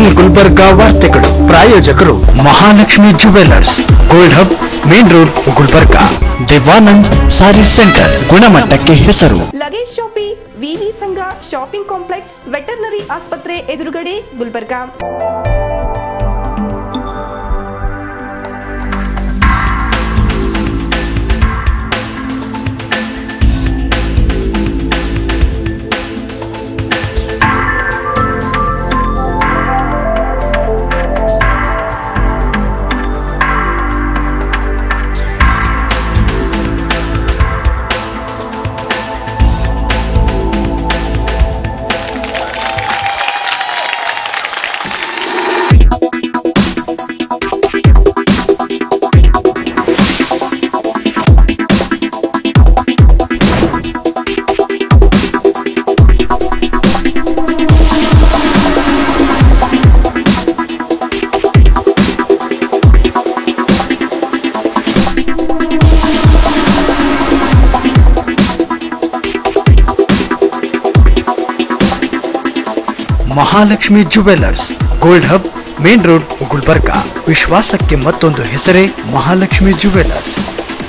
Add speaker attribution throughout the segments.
Speaker 1: ಇನ್ ಗುಲ್ಬರ್ಗ ವಾರ್ತೆಗಳು ಪ್ರಾಯೋಜಕರು Mahalakshmi jewellers gold hub main road Gulbarga Devanand sari centre ಗುಣಮಟ್ಟಕ್ಕೆ ಹೆಸರು
Speaker 2: ಲಗೇಜ್ ಶಾಪಿ ವಿವಿ ಸಂಘ ಶಾಪಿಂಗ್ ಕಾಂಪ್ಲೆಕ್ಸ್ ವೆಟರ್ನರಿ ಆಸ್ಪತ್ರೆ ಎದುರುಗಡೆ Gulbarga
Speaker 1: Mahalakshmi jewellers gold hub main road Gulbarga ವಿಶ್ವಾಸಕ್ಕೆ ಮತ್ತೊಂದು ಹೆಸರೇ ಮಹಾಲಕ್ಷ್ಮಿ ಜುವೆಲ್ಲರ್ಸ್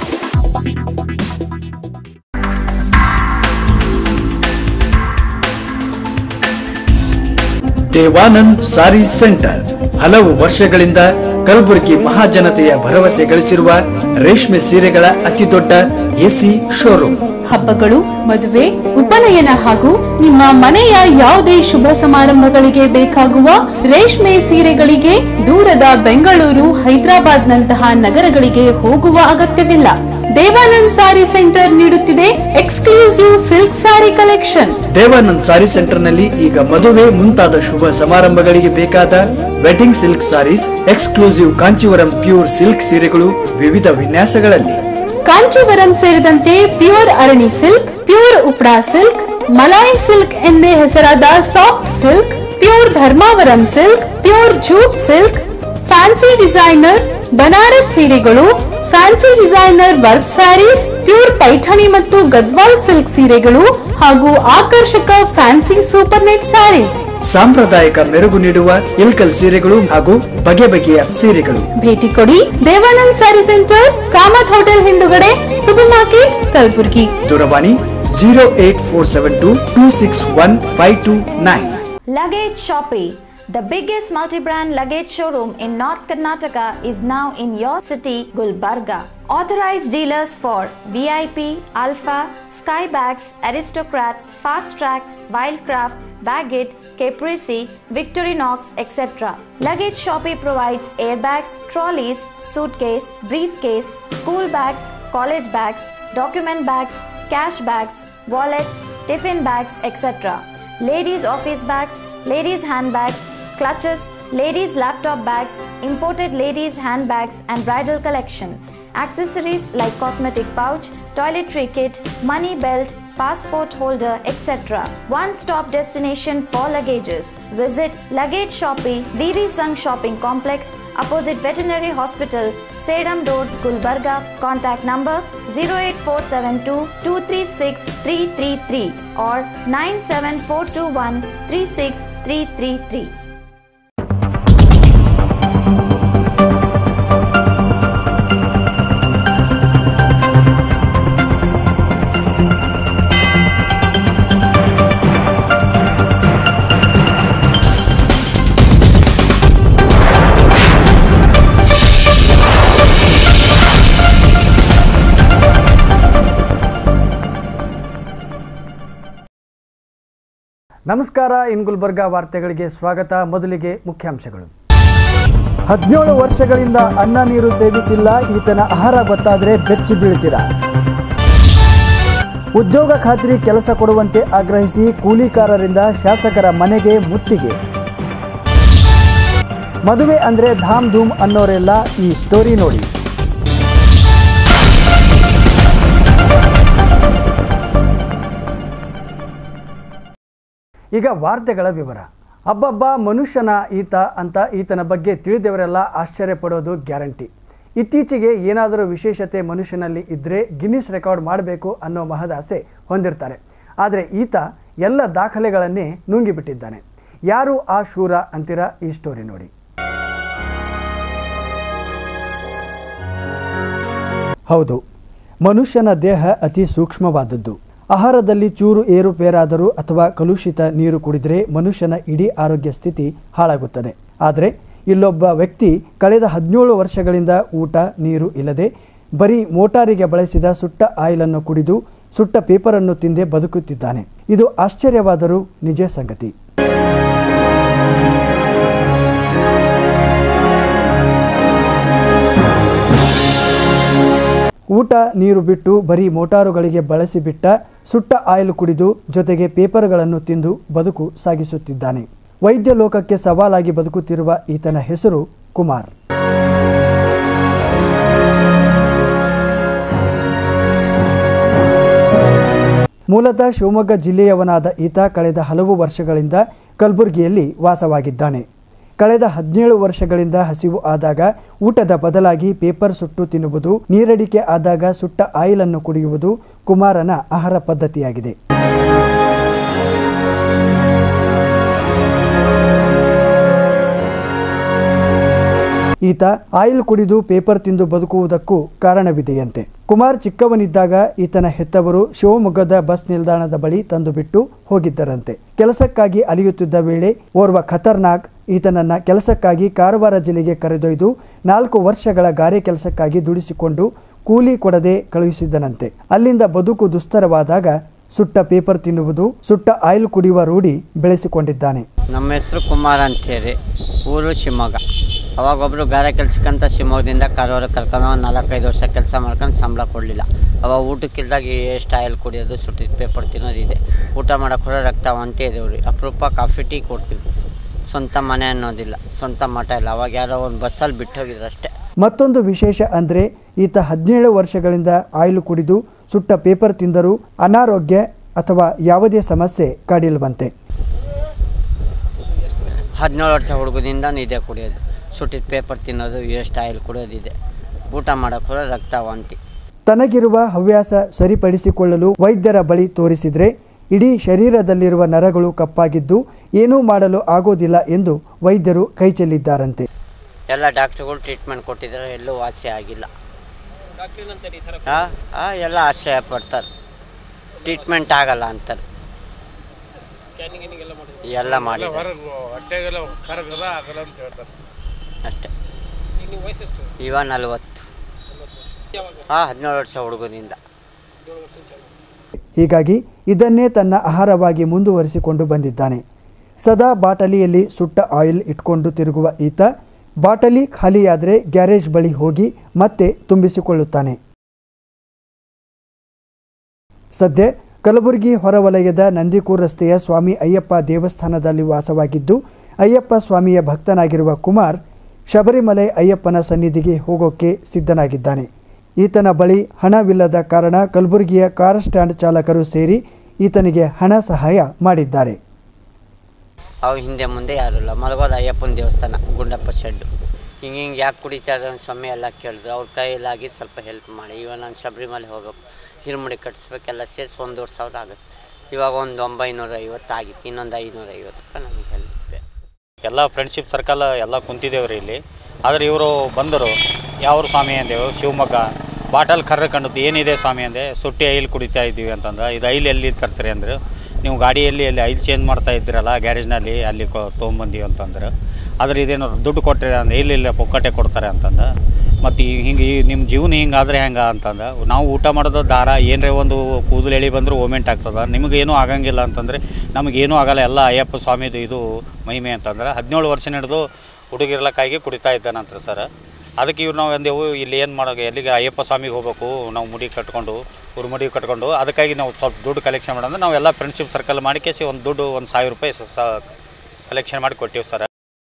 Speaker 3: ದೇವಾನಂದ್ ಸಾರಿ ಸೆಂಟರ್ ಹಲವು ವರ್ಷಗಳಿಂದ ಕಲಬುರಗಿ ಮಹಾಜನತೆಯ ಭರವಸೆ ಗಳಿಸಿರುವ ರೇಷ್ಮೆ ಸೀರೆಗಳ ಅತಿದೊಡ್ಡ ಎಸಿ ಶೋರೂಮ್
Speaker 4: ಹಬ್ಬಗಳು ಮದುವೆ ಉಪನಯನ ಹಾಗೂ ನಿಮ್ಮ ಮನೆಯ ಯಾವುದೇ ಶುಭ ಸಮಾರಂಭಗಳಿಗೆ ಬೇಕಾಗುವ ರೇಷ್ಮೆ ಸೀರೆಗಳಿಗೆ ದೂರದ ಬೆಂಗಳೂರು ಹೈದರಾಬಾದ್ ನಂತಹ ನಗರಗಳಿಗೆ ಹೋಗುವ ಅಗತ್ಯವಿಲ್ಲ ದೇವಾನಂದ್ ಸಾರಿ ಸೆಂಟರ್ ನೀಡುತ್ತಿದೆ exclusive silk sari collection
Speaker 3: Devanand sari centre ನಲ್ಲಿ ಈಗ ಮದುವೆ ಮುಂತಾದ ಶುಭ ಸಮಾರಂಭಗಳಿಗೆ ಬೇಕಾದ wedding silk saris exclusive Kanjeevaram pure silk ಸೀರೆಗಳು ವಿವಿಧ ವಿನ್ಯಾಸಗಳಲ್ಲಿ
Speaker 4: ಕಾಂಚೀವರಂ ಸೇರಿದಂತೆ pure Arani silk pure Uppada silk ಮಲಾಯಿ ಸಿಲ್ಕ್ ಎಂದೇ ಹೆಸರಾದ soft silk pure Dharmavaram silk pure jute silk fancy designer Banaras ಸೀರೆಗಳು fancy designer work saris pure Paithani ಮತ್ತು ಗದ್ವಾಲ್ ಸಿಲ್ಕ್ ಸೀರೆಗಳು ಹಾಗೂ ಆಕರ್ಷಕ ಫ್ಯಾನ್ಸಿ ಸೂಪರ್ ನೆಟ್ ಸ್ಯಾರೀಸ್
Speaker 3: ಸಾಂಪ್ರದಾಯಿಕ ಮೆರುಗು ನೀಡುವ ಇಲ್ಕಲ್ ಸೀರೆಗಳು ಹಾಗೂ ಬಗೆ ಬಗೆಯ ಸೀರೆಗಳು
Speaker 4: ಭೇಟಿ ಕೊಡಿ ದೇವಾನಂದ್ ಸ್ಯಾರಿ ಸೆಂಟರ್ ಕಾಮತ್ ಹೋಟೆಲ್ ಹಿಂದುಗಡೆ ಸೂಪರ್ ಮಾರ್ಕೆಟ್ ಕಲಬುರ್ಗಿ
Speaker 3: ದೂರವಾಣಿ zero eight four seven two two six one five two nine
Speaker 5: Luggage Shoppe, the biggest multi-brand luggage showroom in North Karnataka is now in your city, Gulbarga. Authorized dealers for VIP, Alpha, Skybags, Aristocrat, Fast Track, Wildcraft, Baggett, Caprese, Victorinox, etc. Luggage Shoppe provides airbags, trolleys, suitcase, briefcase, school bags, college bags, document bags, cash bags, wallets, tiffin bags, etc ladies' office bags, ladies' handbags, clutches, ladies' laptop bags, imported ladies' handbags, and bridal collection. Accessories like cosmetic pouch, toiletry kit, money belt, passport holder, etc. One stop destination for luggages. Visit Luggage Shoppe, VV Sung Shopping Complex, opposite Veterinary Hospital, Sedam Road, Gulbarga. Contact number 08472 236 333 or 97421 36333.
Speaker 3: ನಮಸ್ಕಾರ ಇನ್ ಗುಲ್ಬರ್ಗಾ ವಾರ್ತೆಗಳಿಗೆ ಸ್ವಾಗತ ಮೊದಲಿಗೆ ಮುಖ್ಯಾಂಶಗಳು ಹದಿನೇಳು ವರ್ಷಗಳಿಂದ ಅನ್ನ ನೀರು ಸೇವಿಸಿಲ್ಲ ಈತನ ಆಹಾರ ಗೊತ್ತಾದರೆ ಬೆಚ್ಚಿ ಬೀಳ್ತೀರಾ ಉದ್ಯೋಗ ಖಾತ್ರಿ ಕೆಲಸ ಕೊಡುವಂತೆ ಆಗ್ರಹಿಸಿ ಕೂಲಿಕಾರರಿಂದ ಶಾಸಕರ ಮನೆಗೆ ಮುತ್ತಿಗೆ ಮದುವೆ ಅಂದ್ರೆ ಧಾಮ್ ಧೂಮ್ ಅನ್ನೋರೆಲ್ಲ ಈ ಸ್ಟೋರಿ ನೋಡಿ ಈಗ ವಾರ್ತೆಗಳ ವಿವರ ಅಬ್ಬಬ್ಬ ಮನುಷ್ಯನ ಈತ ಅಂತ ಈತನ ಬಗ್ಗೆ ತಿಳಿದವರೆಲ್ಲ ಆಶ್ಚರ್ಯ ಪಡೋದು ಗ್ಯಾರಂಟಿ ಇತ್ತೀಚೆಗೆ ಏನಾದರೂ ವಿಶೇಷತೆ ಮನುಷ್ಯನಲ್ಲಿ ಇದ್ದರೆ ಗಿನ್ನಿಸ್ ರೆಕಾರ್ಡ್ ಮಾಡಬೇಕು ಅನ್ನೋ ಮಹದಾಸೆ ಹೊಂದಿರ್ತಾರೆ ಆದರೆ ಈತ ಎಲ್ಲ ದಾಖಲೆಗಳನ್ನೇ ನುಂಗಿಬಿಟ್ಟಿದ್ದಾನೆ ಯಾರು ಆ ಶೂರ ಅಂತೀರಾ ಈ ಸ್ಟೋರಿ ನೋಡಿ ಹೌದು ಮನುಷ್ಯನ ದೇಹ ಅತಿ ಸೂಕ್ಷ್ಮವಾದದ್ದು ಆಹಾರದಲ್ಲಿ ಚೂರು ಏರುಪೇರಾದರೂ ಅಥವಾ ಕಲುಷಿತ ನೀರು ಕುಡಿದರೆ ಮನುಷ್ಯನ ಇಡೀ ಆರೋಗ್ಯ ಸ್ಥಿತಿ ಹಾಳಾಗುತ್ತದೆ ಆದರೆ ಇಲ್ಲೊಬ್ಬ ವ್ಯಕ್ತಿ ಕಳೆದ ಹದಿನೇಳು ವರ್ಷಗಳಿಂದ ಊಟ ನೀರು ಇಲ್ಲದೆ ಬರೀ ಮೋಟಾರಿಗೆ ಬಳಸಿದ ಸುಟ್ಟ ಆಯಿಲನ್ನು ಕುಡಿದು ಸುಟ್ಟ ಪೇಪರನ್ನು ತಿಂದೇ ಬದುಕುತ್ತಿದ್ದಾನೆ ಇದು ಆಶ್ಚರ್ಯವಾದರೂ ನಿಜ ಸಂಗತಿ ಊಟ ನೀರು ಬಿಟ್ಟು ಬರೀ ಮೋಟಾರುಗಳಿಗೆ ಬಳಸಿಬಿಟ್ಟ ಸುಟ್ಟ ಆಯಿಲ್ ಕುಡಿದು ಜೊತೆಗೆ ಪೇಪರ್ಗಳನ್ನು ತಿಂದು ಬದುಕು ಸಾಗಿಸುತ್ತಿದ್ದಾನೆ ವೈದ್ಯ ಲೋಕಕ್ಕೆ ಸವಾಲಾಗಿ ಬದುಕುತ್ತಿರುವ ಈತನ ಹೆಸರು ಕುಮಾರ್ ಮೂಲತಃ ಶಿವಮೊಗ್ಗ ಜಿಲ್ಲೆಯವನಾದ ಈತ ಕಳೆದ ಹಲವು ವರ್ಷಗಳಿಂದ ಕಲಬುರಗಿಯಲ್ಲಿ ವಾಸವಾಗಿದ್ದಾನೆ ಕಳೆದ ಹದಿನೇಳು ವರ್ಷಗಳಿಂದ ಹಸಿವು ಆದಾಗ ಊಟದ ಬದಲಾಗಿ ಪೇಪರ್ ಸುಟ್ಟು ತಿನ್ನುವುದು ನೀರಡಿಕೆ ಆದಾಗ ಸುಟ್ಟ ಆಯಿಲನ್ನು ಕುಡಿಯುವುದು ಕುಮಾರನ ಆಹಾರ ಪದ್ಧತಿಯಾಗಿದೆ ಈತ ಆಯಿಲ್ ಕುಡಿದು ಪೇಪರ್ ತಿಂದು ಬದುಕುವುದಕ್ಕೂ ಕಾರಣವಿದೆಯಂತೆ ಕುಮಾರ್ ಚಿಕ್ಕವನಿದ್ದಾಗ ಈತನ ಹೆತ್ತವರು ಶಿವಮೊಗ್ಗದ ಬಸ್ ನಿಲ್ದಾಣದ ಬಳಿ ತಂದು ಬಿಟ್ಟು ಹೋಗಿದ್ದರಂತೆ ಕೆಲಸಕ್ಕಾಗಿ ಅಲಿಯುತ್ತಿದ್ದ ವೇಳೆ ಓರ್ವ ಖತರ್ನಾಕ್ ಈತನನ್ನ ಕೆಲಸಕ್ಕಾಗಿ ಕಾರವಾರ ಜಿಲ್ಲೆಗೆ ಕರೆದೊಯ್ದು ನಾಲ್ಕು ವರ್ಷಗಳ ಗಾರೆ ಕೆಲಸಕ್ಕಾಗಿ ದುಡಿಸಿಕೊಂಡು ಕೂಲಿ ಕೊಡದೆ ಕಳುಹಿಸಿದ್ದನಂತೆ ಅಲ್ಲಿಂದ ಬದುಕು ದುಸ್ತರವಾದಾಗ ಸುಟ್ಟ ಪೇಪರ್ ತಿನ್ನುವುದು ಸುಟ್ಟ ಆಯಿಲ್ ಕುಡಿಯುವ ರೂಢಿ ಬೆಳೆಸಿಕೊಂಡಿದ್ದಾನೆ
Speaker 6: ನಮ್ಮ ಹೆಸರು ಕುಮಾರ್ ಅಂತೇಳಿ ಊರು ಶಿವಮೊಗ್ಗ ಅವಾಗೊಬ್ಬರು ಗಾರೆ ಕೆಲ್ಸಕ್ಕಂತ ಶಿವಮೊಗ್ಗದಿಂದ ಕಾರವಾರ ಕರ್ಕೊಂಡು ಒಂದು ನಾಲ್ಕೈದು ವರ್ಷ ಕೆಲಸ ಮಾಡ್ಕೊಂಡು ಸಂಬಳ ಕೊಡಲಿಲ್ಲ ಅವಾಗ ಊಟಕ್ಕಿಲ್ದಾಗ ಎಷ್ಟು ಆಯಿಲ್ ಕುಡಿಯೋದು ಸುಟ್ಟಿದ ಪೇಪರ್ ತಿನ್ನೋದಿದೆ ಊಟ ಮಾಡೋಕೆ ಕೂಡ ರಕ್ತ ಅಂತ ಇದೇವ್ರಿ ಅಪರೂಪ ಕಾಫಿ ಟೀ ಕೊಡ್ತೀವಿ ಸ್ವಂತ ಮನೆ ಅನ್ನೋದಿಲ್ಲ ಸ್ವಂತ ಮಠ ಇಲ್ಲ ಅವಾಗ ಯಾರೋ ಒಂದು ಬಸ್ಸಲ್ಲಿ ಬಿಟ್ಟು ಹೋಗಿದ್ರು ಅಷ್ಟೇ
Speaker 3: ಮತ್ತೊಂದು ವಿಶೇಷ ಅಂದರೆ ಈತ ಹದಿನೇಳು ವರ್ಷಗಳಿಂದ ಆಯಿಲು ಕುಡಿದು ಸುಟ್ಟ ಪೇಪರ್ ತಿಂದರೂ ಅನಾರೋಗ್ಯ ಅಥವಾ ಯಾವುದೇ ಸಮಸ್ಯೆ ಕಾಡಿಲ್ವಂತೆ
Speaker 6: ಹದಿನೇಳು ವರ್ಷ ಹುಡುಗದಿಂದ ಇದೇ ಕುಡಿಯೋದು ಸುಟ್ಟಿದ ಪೇಪರ್ ತಿನ್ನೋದು ಎಷ್ಟು ಆಯಿಲ್ ಕುಡಿಯೋದಿದೆ ಊಟ ಮಾಡೋಕೆ ಕೂಡ ರಕ್ತ ವಾಂತಿ
Speaker 3: ತನಗಿರುವ ಹವ್ಯಾಸ ಸರಿಪಡಿಸಿಕೊಳ್ಳಲು ವೈದ್ಯರ ಬಳಿ ತೋರಿಸಿದರೆ ಇಡೀ ಶರೀರದಲ್ಲಿರುವ ನರಗಳು ಕಪ್ಪಾಗಿದ್ದು ಏನೂ ಮಾಡಲು ಆಗೋದಿಲ್ಲ ಎಂದು ವೈದ್ಯರು ಕೈಚೆಲ್ಲಿದ್ದಾರಂತೆ
Speaker 6: ಎಲ್ಲ ಡಾಕ್ಟ್ರುಗಳು ಟ್ರೀಟ್ಮೆಂಟ್ ಕೊಟ್ಟಿದ್ದಾರೆ ಎಲ್ಲೂ ವಾಸಿ ಆಗಿಲ್ಲ ಹಾಂ ಹಾಂ ಎಲ್ಲ ಆಶ್ರಯ ಪಡ್ತಾರೆ ಟ್ರೀಟ್ಮೆಂಟ್ ಆಗಲ್ಲ ಅಂತಾರೆ ಎಲ್ಲ ಮಾಡಿದ್ದಾರೆ
Speaker 7: ಹೊಟ್ಟೆಗೆಲ್ಲ ಕರಗದ ಆಗಲ್ಲ ಅಂತ ಹೇಳ್ತಾರೆ
Speaker 6: ಅಷ್ಟೇ ಇವ ನಲ್ವತ್ತು ಹಾಂ ಹದಿನೇಳು ವರ್ಷ ಹುಡುಗನಿಂದ
Speaker 3: ಹೀಗಾಗಿ ಇದನ್ನೇ ತನ್ನ ಆಹಾರವಾಗಿ ಮುಂದುವರಿಸಿಕೊಂಡು ಬಂದಿದ್ದಾನೆ ಸದಾ ಬಾಟಲಿಯಲ್ಲಿ ಸುಟ್ಟ ಆಯಿಲ್ ಇಟ್ಕೊಂಡು ತಿರುಗುವ ಈತ ಬಾಟಲಿ ಖಾಲಿಯಾದರೆ ಗ್ಯಾರೇಜ್ ಬಳಿ ಹೋಗಿ ಮತ್ತೆ ತುಂಬಿಸಿಕೊಳ್ಳುತ್ತಾನೆ ಸದ್ಯ ಕಲಬುರಗಿ ಹೊರವಲಯದ ನಂದಿಕೂರ್ ರಸ್ತೆಯ ಸ್ವಾಮಿ ಅಯ್ಯಪ್ಪ ದೇವಸ್ಥಾನದಲ್ಲಿ ವಾಸವಾಗಿದ್ದು ಅಯ್ಯಪ್ಪ ಸ್ವಾಮಿಯ ಭಕ್ತನಾಗಿರುವ ಕುಮಾರ್ ಶಬರಿಮಲೆ ಅಯ್ಯಪ್ಪನ ಸನ್ನಿಧಿಗೆ ಹೋಗೋಕ್ಕೆ ಸಿದ್ಧನಾಗಿದ್ದಾನೆ ಈತನ ಬಳಿ ಹಣವಿಲ್ಲದ ಕಾರಣ ಕಲಬುರಗಿಯ ಕಾರ್ ಸ್ಟ್ಯಾಂಡ್ ಚಾಲಕರು ಸೇರಿ ಈತನಿಗೆ ಹಣ ಸಹಾಯ ಮಾಡಿದ್ದಾರೆ
Speaker 6: ಅವು ಹಿಂದೆ ಮುಂದೆ ಯಾರೂ ಇಲ್ಲ ಮಲಗೋದು ಅಯ್ಯಪ್ಪನ ದೇವಸ್ಥಾನ ಗುಂಡಪ್ಪ ಶೆಡ್ಡು ಹಿಂಗೆ ಹಿಂಗೆ ಯಾಕೆ ಕುಡಿತಾ ಇದ್ದಾರೆ ಸ್ವಾಮಿ ಎಲ್ಲ ಕೇಳಿದ್ರು ಅವ್ರ ಕೈಯಲ್ಲಾಗಿ ಸ್ವಲ್ಪ ಹೆಲ್ಪ್ ಮಾಡಿ ಇವಾಗ ನಾನು ಶಬರಿಮಲೆ ಹೋಗ್ಬೇಕು ಹಿರುಮುಡಿ ಕಟ್ಟಿಸ್ಬೇಕೆಲ್ಲ ಸೇರಿಸಿ ಒಂದೂವರೆ ಸಾವಿರ ಆಗುತ್ತೆ ಇವಾಗ ಒಂದು ಒಂಬೈನೂರ ಐವತ್ತು ಆಗಿತ್ತು ಇನ್ನೊಂದು ಐನೂರ ಐವತ್ತು ರೂಪಾಯಿ ನಮಗೆ ಹೆಲ್ಪ್
Speaker 8: ಎಲ್ಲ ಫ್ರೆಂಡ್ಶಿಪ್ ಸರ್ಕಲ್ ಎಲ್ಲ ಕುಂತಿದ್ದೇವ್ರಿ ಇಲ್ಲಿ ಆದರೆ ಇವರು ಬಂದರು ಯಾವ ಸ್ವಾಮಿ ಅಂದೆವು ಶಿವಮೊಗ್ಗ ಬಾಟಲ್ ಕರ್ರ ಕಂಡದ್ದು ಏನಿದೆ ಸ್ವಾಮಿ ಅಂದೆ ಸುಟ್ಟಿ ಐಲ್ ಕುಡಿತಾ ಇದ್ದೀವಿ ಅಂತಂದ್ರೆ ಇದು ಐಲ್ ಎಲ್ಲಿ ತರ್ತೀರಿ ಅಂದರು ನೀವು ಗಾಡಿಯಲ್ಲಿ ಅಲ್ಲಿ ಐಲ್ ಚೇಂಜ್ ಮಾಡ್ತಾ ಇದ್ದೀರಲ್ಲ ಗ್ಯಾರೇಜ್ನಲ್ಲಿ ಅಲ್ಲಿ ಕೊ ತೊಗೊಂಬಂದೀವಿ ಅಂತಂದ್ರೆ ಆದರೆ ಇದೇನು ದುಡ್ಡು ಕೊಟ್ಟರೆ ಅಂದ್ರೆ ಇಲ್ಲ ಇಲ್ಲ ಪೊಕ್ಕಟೆ ಕೊಡ್ತಾರೆ ಅಂತಂದ ಮತ್ತು ಹಿಂಗೆ ಈ ನಿಮ್ಮ ಜೀವನ ಹಿಂಗಾದ್ರೆ ಹೆಂಗೆ ಅಂತಂದ ನಾವು ಊಟ ಮಾಡೋದು ದಾರ ಏನರೇ ಒಂದು ಕೂದಲು ಎಳಿ ಬಂದರೂ ಓಮೆಂಟ್ ಆಗ್ತದೆ ನಿಮಗೇನೂ ಆಗಂಗಿಲ್ಲ ಅಂತಂದರೆ ನಮಗೇನೂ ಆಗಲ್ಲ ಎಲ್ಲ ಅಯ್ಯಪ್ಪ ಸ್ವಾಮಿದು ಇದು ಮಹಿಮೆ ಅಂತಂದ್ರೆ ಹದಿನೇಳು ವರ್ಷ ನಡೆದು ಹುಡುಗಿರ್ಲಕ್ಕಾಗಿ ಕುಡಿತಾ ಇದ್ದಾನಂತ ಸರ್ ಅದಕ್ಕೆ ಇವ್ರು ನಾವು ಅಂದೆವು ಇಲ್ಲಿ ಏನು ಮಾಡೋದು ಎಲ್ಲಿಗೆ ಅಯ್ಯಪ್ಪ ಸ್ವಾಮಿಗೆ ಹೋಗ್ಬೇಕು ನಾವು ಮುಡಿ ಕಟ್ಕೊಂಡು ಉರುಮುಡಿ ಕಟ್ಕೊಂಡು ಅದಕ್ಕಾಗಿ ನಾವು ಸ್ವಲ್ಪ ದುಡ್ಡು ಕಲೆಕ್ಷನ್ ಮಾಡೋದು ನಾವು ಎಲ್ಲ ಫ್ರೆಂಡ್ಶಿಪ್ ಸರ್ಕಲ್ ಮಾಡಿ ಕೇಸಿ ಒಂದು ದುಡ್ಡು ಒಂದು ಸಾವಿರ ರೂಪಾಯಿ ಸ ಕಲೆಕ್ಷನ್ ಮಾಡಿ ಕೊಟ್ಟಿವಿ ಸರ್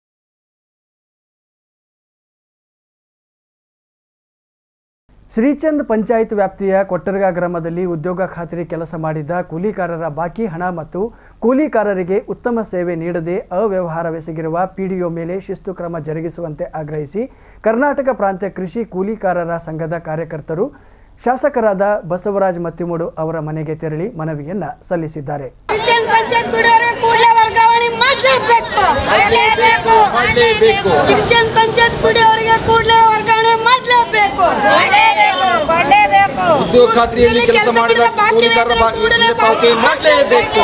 Speaker 3: ಶ್ರೀಚಂದ್ ಪಂಚಾಯತ್ ವ್ಯಾಪ್ತಿಯ ಕೊಟ್ಟರ್ಗ ಗ್ರಾಮದಲ್ಲಿ ಉದ್ಯೋಗ ಖಾತ್ರಿ ಕೆಲಸ ಮಾಡಿದ್ದ ಕೂಲಿಕಾರರ ಬಾಕಿ ಹಣ ಮತ್ತು ಕೂಲಿಕಾರರಿಗೆ ಉತ್ತಮ ಸೇವೆ ನೀಡದೆ ಅವ್ಯವಹಾರವೆಸಗಿರುವ ಪಿಡಿಒ ಮೇಲೆ ಶಿಸ್ತು ಕ್ರಮ ಜರುಗಿಸುವಂತೆ ಆಗ್ರಹಿಸಿ ಕರ್ನಾಟಕ ಪ್ರಾಂತ್ಯ ಕೃಷಿ ಕೂಲಿಕಾರರ ಸಂಘದ ಕಾರ್ಯಕರ್ತರು ಶಾಸಕರಾದ ಬಸವರಾಜ್ ಮತ್ತಿಮೂಡು ಅವರ ಮನೆಗೆ ತೆರಳಿ ಮನವಿಯನ್ನ ಸಲ್ಲಿಸಿದ್ದಾರೆ
Speaker 9: ಪಂಚಾಯತ್ ಪಂಚಾಯತ್ ಬಿಡೋರೆ ಕೂಡಲೇ ವರ್ಗಾವಣೆ ಮಾಡಿಸಬೇಕು ಮಾಡಲೇಬೇಕು ಮಾಡಲೇಬೇಕು ಸಿಂಚನ್ ಪಂಚಾಯತ್ ಕುಡಿಯವರಿಗೆ ಕೂಡಲೇ ವರ್ಗಾವಣೆ ಮಾಡಲೇಬೇಕು ಮಾಡಲೇಬೇಕು
Speaker 10: ಉದ್ಯೋಗ ಖಾತ್ರಿಯಲ್ಲಿ ಕೆಲಸ ಮಾಡಿದ ಕೂಲಿಕಾರರ ಬಾಕಿ ಪಾವತಿ ಮಾಡಲೇಬೇಕು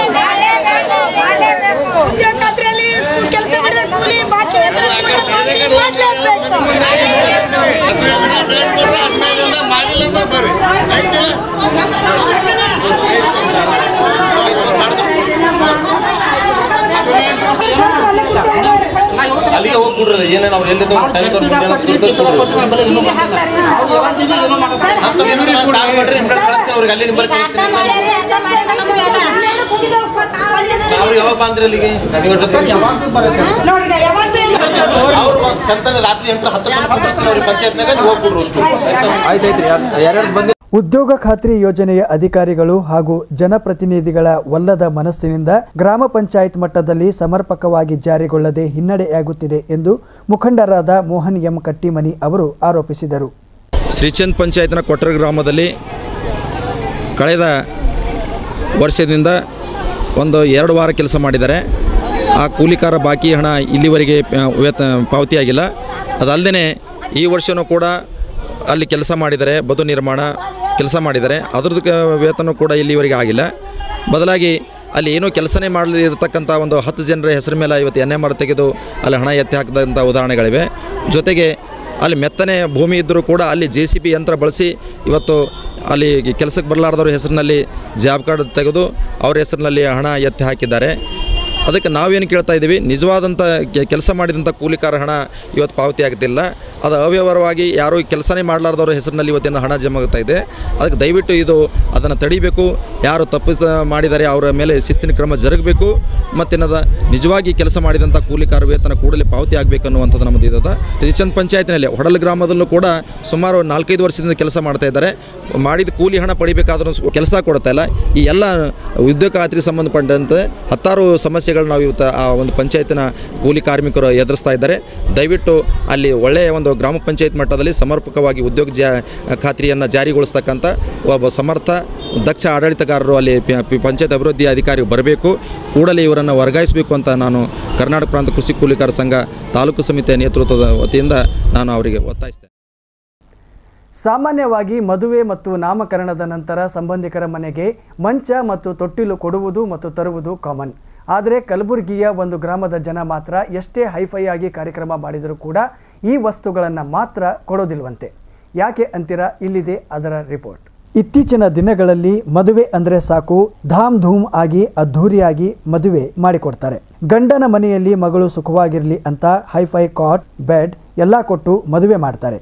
Speaker 9: ಉದ್ಯೋಗ ಖಾತ್ರಿಯಲ್ಲಿ ಕೆಲಸ ಮಾಡಿದ ಕೂಲಿ ಬಾಕಿ ವೇತನ ಕೂಡಲೇ ಪಾವತಿ ಮಾಡಲೇಬೇಕು
Speaker 10: ಅಲ್ಲಿಗೆ ಹೋಗ್ಬಿಡ್ರಲ್ಲ ಏನೇನು ಅವ್ರು ಎಲ್ಲಿದ್ದು ಟೈಮ್ ಅವ್ರಿಗೆ ಅಲ್ಲಿ ನಿಂಬರ್ ಕಳಿಸ್ತೀನಿ ಅವ್ರು ಯಾವಾಗ ಬಂದ್ರಿ ಅಲ್ಲಿಗೆ
Speaker 9: ನೋಡಿ ಯಾವಾಗ
Speaker 10: ಅವ್ರು ಸಂತಾನ ರಾತ್ರಿ ಎಂಟು ಹತ್ತು ಕಳಿಸ್ತೀನಿ ಅವ್ರಿಗೆ ಪಂಚಾಯತ್ನಾಗ ನೀವು ಹೋಗ್ಬಿಡ್ರು ಅಷ್ಟು ಆಯ್ತಾಯ್ತ್ರಿ ಯಾರ್ಯಾರು ಬಂದಿರಿ
Speaker 3: ಉದ್ಯೋಗ ಖಾತ್ರಿ ಯೋಜನೆಯ ಅಧಿಕಾರಿಗಳು ಹಾಗೂ ಜನಪ್ರತಿನಿಧಿಗಳ ಒಲ್ಲದ ಮನಸ್ಸಿನಿಂದ ಗ್ರಾಮ ಪಂಚಾಯತ್ ಮಟ್ಟದಲ್ಲಿ ಸಮರ್ಪಕವಾಗಿ ಜಾರಿಗೊಳ್ಳದೆ ಹಿನ್ನಡೆಯಾಗುತ್ತಿದೆ ಎಂದು ಮುಖಂಡರಾದ ಮೋಹನ್ ಎಂ ಕಟ್ಟಿಮನಿ ಅವರು ಆರೋಪಿಸಿದರು
Speaker 11: ಶ್ರೀಚಂದ್ ಪಂಚಾಯತ್ನ ಕೊಟ್ರ ಗ್ರಾಮದಲ್ಲಿ ಕಳೆದ ವರ್ಷದಿಂದ ಒಂದು ಎರಡು ವಾರ ಕೆಲಸ ಮಾಡಿದ್ದಾರೆ ಆ ಕೂಲಿಕಾರ ಬಾಕಿ ಹಣ ಇಲ್ಲಿವರೆಗೆ ಪ- ವೇತ ಪಾವತಿಯಾಗಿಲ್ಲ ಅದಲ್ಲದೆ ಈ ವರ್ಷವೂ ಕೂಡ ಅಲ್ಲಿ ಕೆಲಸ ಮಾಡಿದ್ದಾರೆ ಬದು ನಿರ್ಮಾಣ ಕೆಲಸ ಮಾಡಿದ್ದಾರೆ ಅದ್ರದ್ದು ಕ- ವೇತನ ಕೂಡ ಇಲ್ಲಿವರೆಗೆ ಆಗಿಲ್ಲ ಬದಲಾಗಿ ಅಲ್ಲಿ ಏನೂ ಕೆಲಸನೇ ಮಾಡಲಿ ಇರತಕ್ಕಂಥ ಒಂದು ಹತ್ತು ಜನರ ಹೆಸರು ಮೇಲೆ ಇವತ್ತು ಎನ್ ಎಮ್ ಆರ್ ತೆಗೆದು ಅಲ್ಲಿ ಹಣ ಎತ್ತಿ ಹಾಕಿದಂಥ ಉದಾಹರಣೆಗಳಿವೆ ಜೊತೆಗೆ ಅಲ್ಲಿ ಮೆತ್ತನೆ ಭೂಮಿ ಇದ್ದರೂ ಕೂಡ ಅಲ್ಲಿ ಜೆ ಸಿ ಬಿ ಯಂತ್ರ ಬಳಸಿ ಇವತ್ತು ಅಲ್ಲಿ ಕೆಲಸಕ್ಕೆ ಬರಲಾರ್ದವ್ರ ಹೆಸರಿನಲ್ಲಿ ಜಾಬ್ ಕಾರ್ಡ್ ತೆಗೆದು ಅವ್ರ ಹೆಸರಿನಲ್ಲಿ ಹಣ ಎತ್ತಿ ಹಾಕಿದ್ದಾರೆ ಅದಕ್ಕೆ ನಾವೇನು ಕೇಳ್ತಾ ಇದ್ದೀವಿ ನಿಜವಾದಂಥ ಕೆಲಸ ಮಾಡಿದಂಥ ಕೂಲಿಕಾರ ಹಣ ಇವತ್ತು ಪಾವತಿ ಆಗ್ತಿಲ್ಲ ಅದು ಅವ್ಯವಹಾರವಾಗಿ ಯಾರೂ ಕೆಲಸನೇ ಮಾಡಲಾರ್ದವ್ರ ಹೆಸರಿನಲ್ಲಿ ಇವತ್ತಿನ ಹಣ ಜಮಾಗ್ತಾ ಇದೆ ಅದಕ್ಕೆ ದಯವಿಟ್ಟು ಇದು ಅದನ್ನು ತಡಿಬೇಕು ಯಾರು ತಪ್ಪು ಮಾಡಿದ್ದಾರೆ ಅವರ ಮೇಲೆ ಶಿಸ್ತಿನ ಕ್ರಮ ಜರುಗಬೇಕು ಮತ್ತೇನದ ನಿಜವಾಗಿ ಕೆಲಸ ಮಾಡಿದಂಥ ಕೂಲಿಕಾರ ವೇತನ ಕೂಡಲೇ ಪಾವತಿ ಆಗಬೇಕು ಅನ್ನುವಂಥದ್ದು ನಮ್ಮದು ಇದ್ದದ ರಿಚಂದ್ ಪಂಚಾಯತ್ನಲ್ಲಿ ಹೊಡಲ್ ಗ್ರಾಮದಲ್ಲೂ ಕೂಡ ಸುಮಾರು ನಾಲ್ಕೈದು ವರ್ಷದಿಂದ ಕೆಲಸ ಮಾಡ್ತಾ ಇದ್ದಾರೆ ಮಾಡಿದ ಕೂಲಿ ಹಣ ಪಡಿಬೇಕಾದ್ರೂ ಕೆಲಸ ಕೊಡ್ತಾ ಇಲ್ಲ ಈ ಎಲ್ಲ ಉದ್ಯೋಗ ಖಾತ್ರಿಗೆ ಸಂಬಂಧಪಟ್ಟಂತೆ ಹತ್ತಾರು ಸಮಸ್ಯೆಗಳು ನಾವು ಇವತ್ತು ಆ ಒಂದು ಪಂಚಾಯತಿನ ಕೂಲಿ ಕಾರ್ಮಿಕರು ಎದುರಿಸ್ತಾ ಇದ್ದಾರೆ ದಯವಿಟ್ಟು ಅಲ್ಲಿ ಒಳ್ಳೆಯ ಒಂದು ಗ್ರಾಮ ಪಂಚಾಯತ್ ಮಟ್ಟದಲ್ಲಿ ಸಮರ್ಪಕವಾಗಿ ಉದ್ಯೋಗ ಜಾ ಖಾತ್ರಿಯನ್ನು ಜಾರಿಗೊಳಿಸ್ತಕ್ಕಂಥ ಒಬ್ಬ ಸಮರ್ಥ ದಕ್ಷ ಆಡಳಿತಗಾರರು ಅಲ್ಲಿ ಪಿ- ಪಿ- ಪಂಚಾಯತ್ ಅಭಿವೃದ್ಧಿ ಅಧಿಕಾರಿ ಬರಬೇಕು ಕೂಡಲೇ ಇವರನ್ನು ವರ್ಗಾಯಿಸಬೇಕು ಅಂತ ನಾನು ಕರ್ನಾಟಕ ಪ್ರಾಂತ ಕೃಷಿ ಕೂಲಿಕಾರ ಸಂಘ ತಾಲೂಕು ಸಮಿತಿಯ ನೇತೃತ್ವದ ವತಿಯಿಂದ ನಾನು ಅವರಿಗೆ ಒತ್ತಾಯಿಸ್ತೇನೆ
Speaker 3: ಸಾಮಾನ್ಯವಾಗಿ ಮದುವೆ ಮತ್ತು ನಾಮಕರಣದ ನಂತರ ಸಂಬಂಧಿಕರ ಮನೆಗೆ ಮಂಚ ಮತ್ತು ತೊಟ್ಟಿಲು ಕೊಡುವುದು ಮತ್ತು ತರುವುದು ಕಾಮನ್ ಆದರೆ ಕಲಬುರಗಿಯ ಒಂದು ಗ್ರಾಮದ ಜನ ಮಾತ್ರ ಎಷ್ಟೇ ಹೈಫೈ ಆಗಿ ಕಾರ್ಯಕ್ರಮ ಮಾಡಿದರೂ ಕೂಡ ಈ ವಸ್ತುಗಳನ್ನು ಮಾತ್ರ ಕೊಡೋದಿಲ್ವಂತೆ ಯಾಕೆ ಅಂತೀರಾ ಇಲ್ಲಿದೆ ಅದರ ರಿಪೋರ್ಟ್ ಇತ್ತೀಚಿನ ದಿನಗಳಲ್ಲಿ ಮದುವೆ ಅಂದರೆ ಸಾಕು ಧಾಮ್ ಧೂಮ್ ಆಗಿ ಅದ್ಧೂರಿಯಾಗಿ ಮದುವೆ ಮಾಡಿಕೊಡ್ತಾರೆ ಗಂಡನ ಮನೆಯಲ್ಲಿ ಮಗಳು ಸುಖವಾಗಿರಲಿ ಅಂತ ಹೈಫೈ ಕಾಟ್ ಬೆಡ್ ಎಲ್ಲ ಕೊಟ್ಟು ಮದುವೆ ಮಾಡ್ತಾರೆ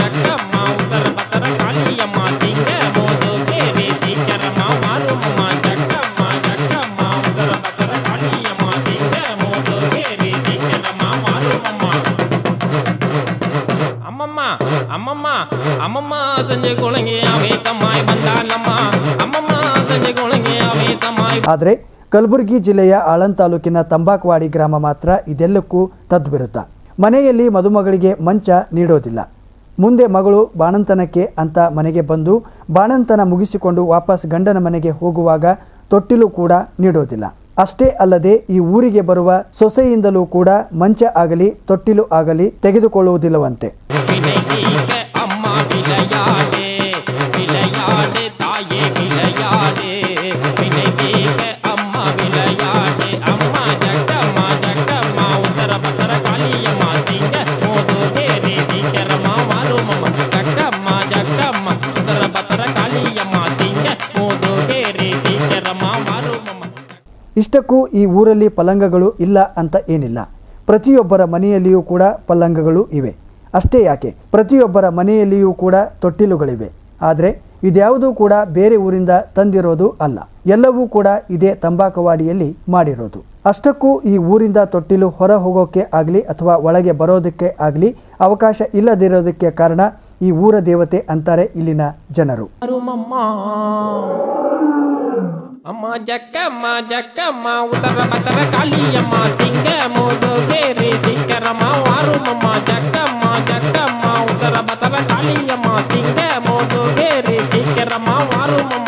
Speaker 12: ಅಮ್ಮಮ್ಮ ಅಮ್ಮಮ್ಮ ಅಮ್ಮಮ್ಮ ಸಂಜೆ ಕೊಳಗೆ ಅವೇ ತಮ್ಮಾಯಿ ಬಂದಾನಮ್ಮ ಅಮ್ಮಮ್ಮ ಸಂಜೆ ಕೊಳಗೆ ಅವೇ ತಮ್ಮಾಯಿ
Speaker 3: ಆದರೆ ಕಲಬುರಗಿ ಜಿಲ್ಲೆಯ ಆಳಂದ್ ತಾಲೂಕಿನ ತಂಬಾಕವಾಡಿ ಗ್ರಾಮ ಮಾತ್ರ ಇದೆಲ್ಲಕ್ಕೂ ತದ್ವಿರುದ್ಧ ಮನೆಯಲ್ಲಿ ಮದುಮಗಳಿಗೆ ಮಂಚ ನೀಡೋದಿಲ್ಲ ಮುಂದೆ ಮಗಳು ಬಾಣಂತನಕ್ಕೆ ಅಂತ ಮನೆಗೆ ಬಂದು ಬಾಣಂತನ ಮುಗಿಸಿಕೊಂಡು ವಾಪಸ್ ಗಂಡನ ಮನೆಗೆ ಹೋಗುವಾಗ ತೊಟ್ಟಿಲು ಕೂಡ ನೀಡೋದಿಲ್ಲ ಅಷ್ಟೇ ಅಲ್ಲದೆ ಈ ಊರಿಗೆ ಬರುವ ಸೊಸೆಯಿಂದಲೂ ಕೂಡ ಮಂಚ ಆಗಲಿ ತೊಟ್ಟಿಲು ಆಗಲಿ ತೆಗೆದುಕೊಳ್ಳುವುದಿಲ್ಲವಂತೆ
Speaker 12: ಅಮ್ಮ ವಿಲಯಾಡೆ ವಿಲಯಾಡೆ ತಾಯೇ ವಿಲಯಾಡೆ ವಿನಯೀಗ ಅಮ್ಮ ವಿಲಯಾಡೆ ಅಮ್ಮ ಜಗಮ್ಮ ಜಗಮ್ಮ ಉತ್ತರ ಪತ್ತರ ಕಾಳಿಯಮ್ಮ ಸಿಂಗ ಮೋದು ಬೇರೆ ಸಿಂಗರಮ್ಮ ಮಾರುಮಮ್ಮ ಜಗಮ್ಮ ಜಗಮ್ಮ ಉತ್ತರ ಪತ್ತರ ಕಾಳಿಯಮ್ಮ ಸಿಂಗ ಮೋದು ಬೇರೆ ಸಿಂಗರಮ್ಮ ಮಾರುಮಮ್ಮ
Speaker 3: ಇಷ್ಟಕ್ಕೂ ಈ ಊರಲ್ಲಿ ಪಲ್ಲಂಗಗಳು ಇಲ್ಲ ಅಂತ ಏನಿಲ್ಲ ಪ್ರತಿಯೊಬ್ಬರ ಮನೆಯಲ್ಲಿಯೂ ಕೂಡ ಪಲ್ಲಂಗಗಳು ಇವೆ ಅಷ್ಟೇ ಯಾಕೆ ಪ್ರತಿಯೊಬ್ಬರ ಮನೆಯಲ್ಲಿಯೂ ಕೂಡ ತೊಟ್ಟಿಲುಗಳಿವೆ ಆದರೆ ಇದ್ಯಾವುದೂ ಕೂಡ ಬೇರೆ ಊರಿಂದ ತಂದಿರೋದು ಅಲ್ಲ ಎಲ್ಲವೂ ಕೂಡ ಇದೇ ತಂಬಾಕವಾಡಿಯಲ್ಲಿ ಮಾಡಿರೋದು ಅಷ್ಟಕ್ಕೂ ಈ ಊರಿಂದ ತೊಟ್ಟಿಲು ಹೊರ ಹೋಗೋಕ್ಕೆ ಆಗಲಿ ಅಥವಾ ಒಳಗೆ ಬರೋದಕ್ಕೆ ಆಗಲಿ ಅವಕಾಶ ಇಲ್ಲದಿರೋದಕ್ಕೆ ಕಾರಣ ಈ ಊರ ದೇವತೆ ಅಂತಾರೆ ಇಲ್ಲಿನ ಜನರು
Speaker 12: ಮಾರುಮಮ್ಮ ಅಮ್ಮ ಜಕ್ಕಮ್ಮ ಜಕ್ಕಮ್ಮ ಉತ್ತರ ಪತ್ತರ ಕಾಳಿಯಮ್ಮ ಸಿಂಗ ಮೋದು ಬೇರೆ ಸಿಂಗರಮ್ಮ ಮಾರುಮಮ್ಮ ಜಕ್ಕಮ್ಮ ಜಕ್ಕಮ್ಮ ಉತ್ತರ ಪತ್ತರ ಕಾಳಿಯಮ್ಮ ಸಿಂಗ ಮೋದು ಬೇರೆ ಸಿಂಗರಮ್ಮ ಮಾರುಮಮ್ಮ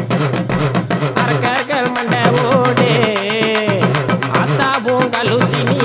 Speaker 12: ಅರ್ಕರ್ಗಲ್ ಮಂಡ ಓಡೆ ಆತ ಬೊಂಗಲು ತಿನಿ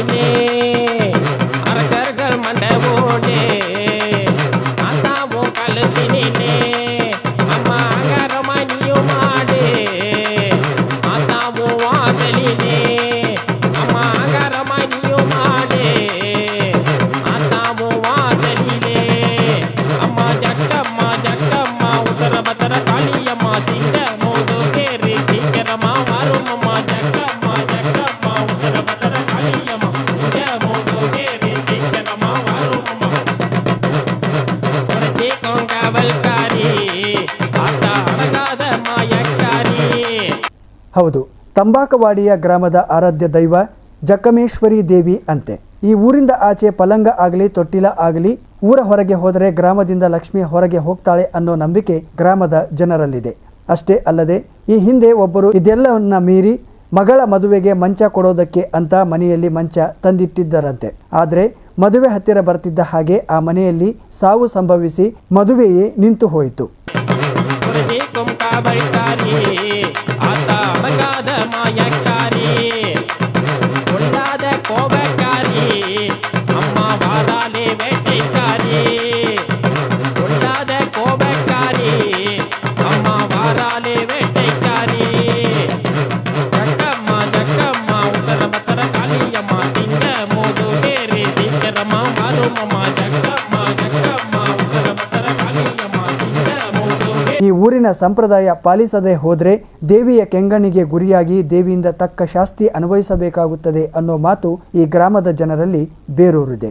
Speaker 3: ಹೌದು ತಂಬಾಕವಾಡಿಯ ಗ್ರಾಮದ ಆರಾಧ್ಯ ದೈವ ಜಕ್ಕಮೇಶ್ವರಿ ದೇವಿ ಅಂತೆ ಈ ಊರಿಂದ ಆಚೆ ಪಲಂಗ ಆಗಲಿ ತೊಟ್ಟಿಲ ಆಗಲಿ ಊರ ಹೊರಗೆ ಹೋದರೆ ಗ್ರಾಮದಿಂದ ಲಕ್ಷ್ಮಿ ಹೊರಗೆ ಹೋಗ್ತಾಳೆ ಅನ್ನೋ ನಂಬಿಕೆ ಗ್ರಾಮದ ಜನರಲ್ಲಿದೆ ಅಷ್ಟೇ ಅಲ್ಲದೆ ಈ ಹಿಂದೆ ಒಬ್ಬರು ಇದೆಲ್ಲವನ್ನ ಮೀರಿ ಮಗಳ ಮದುವೆಗೆ ಮಂಚ ಕೊಡೋದಕ್ಕೆ ಅಂತ ಮನೆಯಲ್ಲಿ ಮಂಚ ತಂದಿಟ್ಟಿದ್ದರಂತೆ ಆದರೆ ಮದುವೆ ಹತ್ತಿರ ಬರ್ತಿದ್ದ ಹಾಗೆ ಆ ಮನೆಯಲ್ಲಿ ಸಾವು ಸಂಭವಿಸಿ ಮದುವೆಯೇ ನಿಂತು ಹೋಯಿತು
Speaker 12: ಹೊರಗೆ ಕೊಂಕ ಬೈತಾರಿ ಆತ ಅಡಗಾದ ಮಾಯಕಾರಿ ಒಳ್ಳಾದ ಕೋಬಕಾರಿ ಅಮ್ಮ ಬಾದಾಲೆ ಬೇಟೆಕಾರಿ ಒಳ್ಳಾದ ಕೋಬಕಾರಿ ಅಮ್ಮ ಬಾರಾಲೆ ಬೇಟೆಕಾರಿ ಜಕ್ಕಮ್ಮ ಜಕ್ಕಮ್ಮ ಉತ್ತರ ಬತ್ತರ ಕಾಳಿಯಮ್ಮ ಸಿಂಗ ಮೋದು ಬೇರೆ ಸಿಂಗರಮ್ಮ ಮಾರುಮಮ್ಮ ಜಕ್ಕಮ್ಮ ಜಕ್ಕಮ್ಮ ಉತ್ತರ ಬತ್ತರ ಕಾಳಿಯಮ್ಮ ಸಿಂಗ ಮೋದು
Speaker 3: ಈ ಊರಿನ ಸಂಪ್ರದಾಯ ಪಾಲಿಸದೆ ಹೋದರೆ ದೇವಿಯ ಕೆಂಗಣ್ಣಿಗೆ ಗುರಿಯಾಗಿ ದೇವಿಯಿಂದ ತಕ್ಕ ಶಾಸ್ತಿ ಅನುಭವಿಸಬೇಕಾಗುತ್ತದೆ ಅನ್ನೋ ಮಾತು ಈ ಗ್ರಾಮದ ಜನರಲ್ಲಿ ಬೇರೂರಿದೆ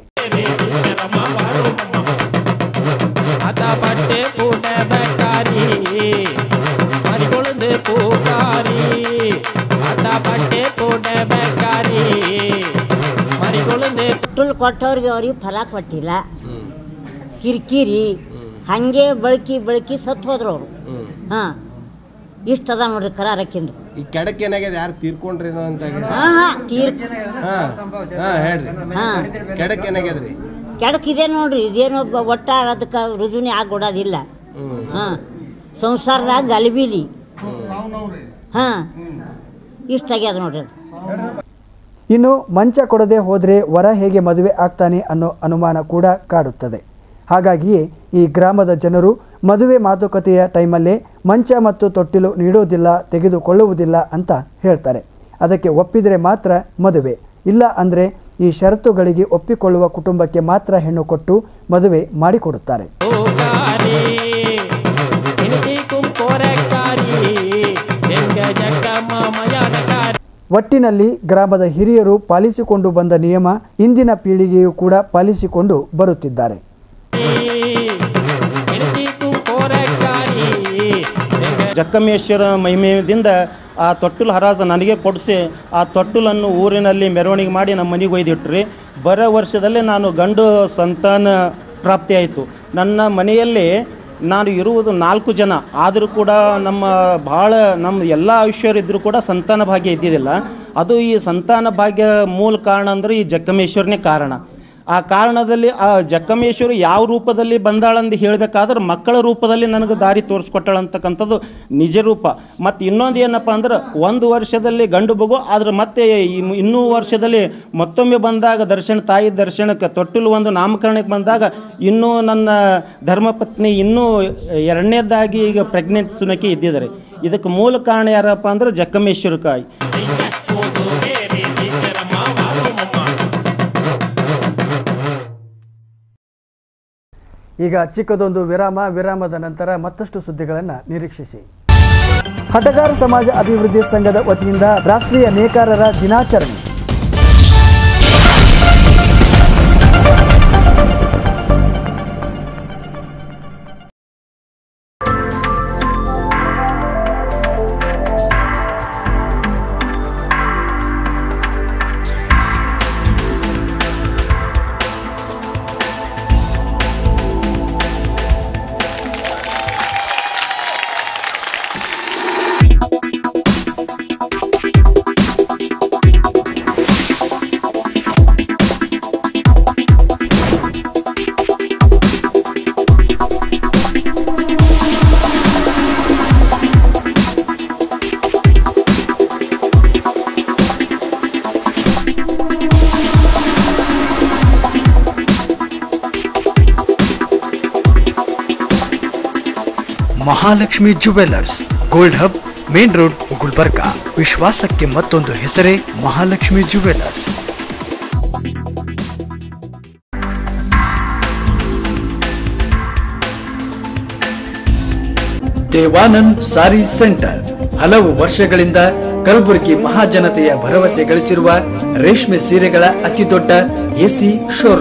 Speaker 12: ಅದ ಬಟ್ಟೆ ಪೂಟ ಬಕಾರಿ ಮರಿಗೊಳದು ಪೂಕಾರಿ ಅದ ಬಟ್ಟೆ ಪೂಟ ಬಕಾರಿ ಮರಿಗೊಳದು
Speaker 13: ಟುಲ್ ಕೊಟ್ಟವ್ರಿಗೆ ಅವ್ರಿಗೆ ಫಲ ಕೊಟ್ಟಿಲ್ಲ ಕಿರಿಕಿರಿ ಹಾಗೆ ಬಳಕಿ ಬಳಕಿ ಸತ್ತು ಹೋದ್ರು ಅವರು ಹಾಂ ಇಷ್ಟ ಅದ ನೋಡ್ರಿ ಕರಾರಕ್ಕಿಂದು
Speaker 14: ಈ ಕೆಡಕ್ಕೆ ಏನಾಗ್ಯದ ಯಾರು ತೀರ್ಕೊಂಡ್ರೇನೋ ಅಂತ ಹೇಳಿ
Speaker 13: ಹಾಂ ಹಾಂ ತೀರ್
Speaker 14: ಹಾ ಹಾ ಹೇಳ್ರಿ
Speaker 13: ಹಾಂ
Speaker 14: ಕೆಡಕ್ಕೆ ಏನಾಗ್ಯದ್ರಿ
Speaker 13: ಕೆಡಕಿದೆ ನೋಡ್ರಿ ಇದೇನು ಬ- ಒಟ್ಟ ಅದಕ್ಕೆ ರುಜುನಿ ಆಗೋಡೋದಿಲ್ಲ ಹಾಂ ಸಂಸಾರದಾಗ ಗಲಿಬಿಲಿ ಹಾಂ ಇಷ್ಟ ಆಗ್ಯದ ನೋಡ್ರಿ ಅದು
Speaker 3: ಇನ್ನು ಮಂಚ ಕೊಡದೆ ಹೋದರೆ ವರ ಹೇಗೆ ಮದುವೆ ಆಗ್ತಾನೆ ಅನ್ನೋ ಅನುಮಾನ ಕೂಡ ಕಾಡುತ್ತದೆ ಹಾಗಾಗಿಯೇ ಈ ಗ್ರಾಮದ ಜನರು ಮದುವೆ ಮಾತುಕತೆಯ ಟೈಮಲ್ಲೇ ಮಂಚ ಮತ್ತು ತೊಟ್ಟಿಲು ನೀಡೋದಿಲ್ಲ ತೆಗೆದುಕೊಳ್ಳುವುದಿಲ್ಲ ಅಂತ ಹೇಳ್ತಾರೆ ಅದಕ್ಕೆ ಒಪ್ಪಿದರೆ ಮಾತ್ರ ಮದುವೆ ಇಲ್ಲ ಅಂದರೆ ಈ ಷರತ್ತುಗಳಿಗೆ ಒಪ್ಪಿಕೊಳ್ಳುವ ಕುಟುಂಬಕ್ಕೆ ಮಾತ್ರ ಹೆಣ್ಣು ಕೊಟ್ಟು ಮದುವೆ ಮಾಡಿಕೊಡುತ್ತಾರೆ
Speaker 12: ಪೂಕಾರಿ ಹೆಂಡತಿ ಕುಂಕೋರಕಾರಿ ಹೆಂಗ ಜಕ್ಕಮ್ಮ ಮಯಾನಕಾರಿ
Speaker 3: ಒಟ್ಟಿನಲ್ಲಿ ಗ್ರಾಮದ ಹಿರಿಯರು ಪಾಲಿಸಿಕೊಂಡು ಬಂದ ನಿಯಮ ಇಂದಿನ ಪೀಳಿಗೆಯೂ ಕೂಡ ಪಾಲಿಸಿಕೊಂಡು ಬರುತ್ತಿದ್ದಾರೆ
Speaker 12: ಹೆಂಡತಿ ಕುಂಕೋರಕಾರಿ
Speaker 15: ಜಕ್ಕಮೇಶ್ವರ ಮಹಿಮೆಯಿಂದ ಆ ತೊಟ್ಟಲು ಹರಾಜು ನನಗೆ ಕೊಡಿಸಿ ಆ ತೊಟ್ಟಲನ್ನು ಊರಿನಲ್ಲಿ ಮೆರವಣಿಗೆ ಮಾಡಿ ನಮ್ಮ ಮನೆಗೆ ಒಯ್ದಿಟ್ರಿ ಬರೋ ವರ್ಷದಲ್ಲೇ ನಾನು ಗಂಡು ಸಂತಾನ ಪ್ರಾಪ್ತಿಯಾಯಿತು ನನ್ನ ಮನೆಯಲ್ಲಿ ನಾನು ಇರುವುದು ನಾಲ್ಕು ಜನ ಆದರೂ ಕೂಡ ನಮ್ಮ ಭಾಳ ನಮ್ಮ ಎಲ್ಲ ಐಶ್ವರ್ಯ ಕೂಡ ಸಂತಾನ ಭಾಗ್ಯ ಇದ್ದಿದ್ದಿಲ್ಲ ಅದು ಈ ಸಂತಾನ ಭಾಗ್ಯ ಮೂಲ ಕಾರಣ ಅಂದರೆ ಈ ಜಕ್ಕಮೇಶ್ವರನೇ ಕಾರಣ ಆ ಕಾರಣದಲ್ಲಿ ಆ ಜಕ್ಕಮೇಶ್ವರಿ ಯಾವ ರೂಪದಲ್ಲಿ ಬಂದಾಳಂದು ಹೇಳಬೇಕಾದ್ರೆ ಮಕ್ಕಳ ರೂಪದಲ್ಲಿ ನನಗೆ ದಾರಿ ತೋರಿಸ್ಕೊಟ್ಟಾಳಂತಕ್ಕಂಥದ್ದು ನಿಜ ರೂಪ ಮತ್ತು ಇನ್ನೊಂದು ಏನಪ್ಪ ಅಂದ್ರೆ ಒಂದು ವರ್ಷದಲ್ಲಿ ಗಂಡು ಮಗು ಆದ್ರೆ ಮತ್ತೆ ಈ ಮು- ಇನ್ನೂ ವರ್ಷದಲ್ಲಿ ಮತ್ತೊಮ್ಮೆ ಬಂದಾಗ ದರ್ಶನ ತಾಯಿ ದರ್ಶನಕ್ಕೆ ತೊಟ್ಟಿಲು ಒಂದು ನಾಮಕರಣಕ್ಕೆ ಬಂದಾಗ ಇನ್ನೂ ನನ್ನ ಧರ್ಮಪತ್ನಿ ಇನ್ನೂ ಎರಡನೇದಾಗಿ ಈಗ ಪ್ರೆಗ್ನೆಂಟ್ ಸುನಕಿ ಇದ್ದಿದ್ದಾರೆ ಇದಕ್ಕೆ ಮೂಲ ಕಾರಣ ಯಾರಪ್ಪ ಅಂದ್ರೆ ಜಕ್ಕಮೇಶ್ವರ ಕಾಯಿ
Speaker 3: ಈಗ ಚಿಕ್ಕದೊಂದು ವಿರಾಮ ವಿರಾಮದ ನಂತರ ಮತ್ತಷ್ಟು ಸುದ್ದಿಗಳನ್ನು ನಿರೀಕ್ಷಿಸಿ ಹಟಗಾರ ಸಮಾಜ ಅಭಿವೃದ್ಧಿ ಸಂಘದ ವತಿಯಿಂದ ರಾಷ್ಟ್ರೀಯ ನೇಕಾರರ ದಿನಾಚರಣೆ
Speaker 1: Mahalakshmi jewellers gold hub main road Gulbarga ವಿಶ್ವಾಸಕ್ಕೆ ಮತ್ತೊಂದು ಹೆಸರೇ ಮಹಾಲಕ್ಷ್ಮಿ ಜುವೆಲ್ಲರ್ಸ್ ದೇವಾನಂದ್ ಸಾರಿ ಸೆಂಟರ್ ಹಲವು ವರ್ಷಗಳಿಂದ ಕಲಬುರಗಿ ಮಹಾಜನತೆಯ ಭರವಸೆ ಗಳಿಸಿರುವ ರೇಷ್ಮೆ ಸೀರೆಗಳ ಅತಿದೊಡ್ಡ ಎಸಿ ಶೋರೂಮ್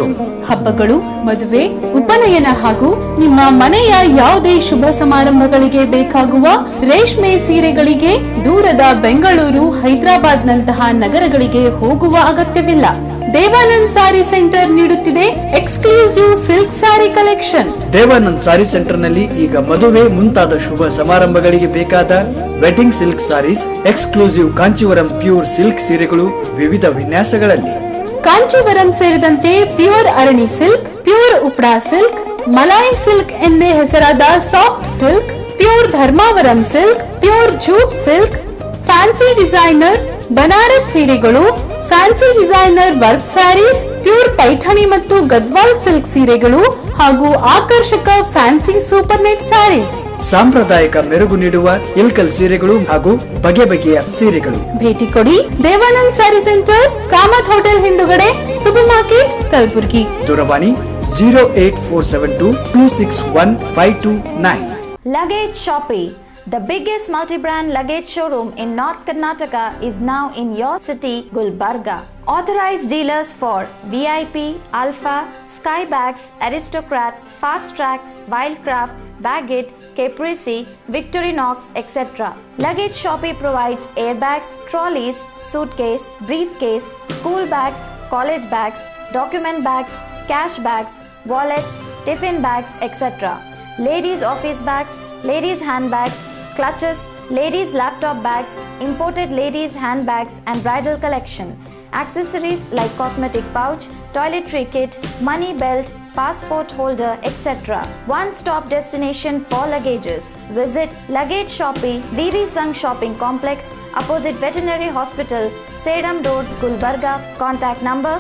Speaker 4: ಹಬ್ಬಗಳು ಮದುವೆ ಉಪನಯನ ಹಾಗೂ ನಿಮ್ಮ ಮನೆಯ ಯಾವುದೇ ಶುಭ ಸಮಾರಂಭಗಳಿಗೆ ಬೇಕಾಗುವ ರೇಷ್ಮೆ ಸೀರೆಗಳಿಗೆ ದೂರದ ಬೆಂಗಳೂರು ಹೈದರಾಬಾದ್ ನಂತಹ ನಗರಗಳಿಗೆ ಹೋಗುವ ಅಗತ್ಯವಿಲ್ಲ ದೇವಾನಂದ್ ಸಾರಿ ಸೆಂಟರ್ ನೀಡುತ್ತಿದೆ exclusive silk sari collection
Speaker 3: Devanand sari ಸೆಂಟರ್ನಲ್ಲಿ ಈಗ ಮದುವೆ ಮುಂತಾದ ಶುಭ ಸಮಾರಂಭಗಳಿಗೆ ಬೇಕಾದ wedding silk saris exclusive Kanjeevaram pure silk ಸೀರೆಗಳು ವಿವಿಧ ವಿನ್ಯಾಸಗಳಲ್ಲಿ
Speaker 4: ಕಾಂಚೀವರಂ ಸೇರಿದಂತೆ pure Arani silk pure Uppada silk ಮಲಾಯಿ ಸಿಲ್ಕ್ ಎಂದೇ ಹೆಸರಾದ soft silk pure Dharmavaram silk pure jute silk fancy designer Banaras ಸೀರೆಗಳು fancy designer work saris pure Paithani ಮತ್ತು ಗದ್ವಾಲ್ ಸಿಲ್ಕ್ ಸೀರೆಗಳು ಹಾಗೂ ಆಕರ್ಷಕ ಫ್ಯಾನ್ಸಿ ಸೂಪರ್ ನೆಟ್ ಸ್ಯಾರೀಸ್
Speaker 3: ಸಾಂಪ್ರದಾಯಿಕ ಮೆರುಗು ನೀಡುವ ಇಲ್ಕಲ್ ಸೀರೆಗಳು ಹಾಗೂ ಬಗೆ ಬಗೆಯ ಸೀರೆಗಳು
Speaker 4: ಭೇಟಿ ಕೊಡಿ ದೇವಾನಂದ್ ಸ್ಯಾರಿ ಸೆಂಟರ್ ಕಾಮತ್ ಹೋಟೆಲ್ ಹಿಂದುಗಡೆ ಸೂಪರ್ ಮಾರ್ಕೆಟ್ ಕಲಬುರ್ಗಿ
Speaker 3: ದೂರವಾಣಿ zero eight four seven two two six one five two nine
Speaker 5: Luggage Shoppe, the biggest multi-brand luggage showroom in North Karnataka is now in your city, Gulbarga. Authorized dealers for VIP, Alpha, Skybags, Aristocrat, Fast Track, Wildcraft, Baggett, Caprese, Victorinox, etc. Luggage Shoppe provides airbags, trolleys, suitcase, briefcase, school bags, college bags, document bags, cash bags, wallets, tiffin bags, etc ladies' office bags, ladies' handbags, clutches, ladies' laptop bags, imported ladies' handbags, and bridal collection. Accessories like cosmetic pouch, toiletry kit, money belt, passport holder, etc. One stop destination for luggages. Visit Luggage Shoppe, VV Sung Shopping Complex, opposite Veterinary Hospital, Sedam Road, Gulbarga. Contact number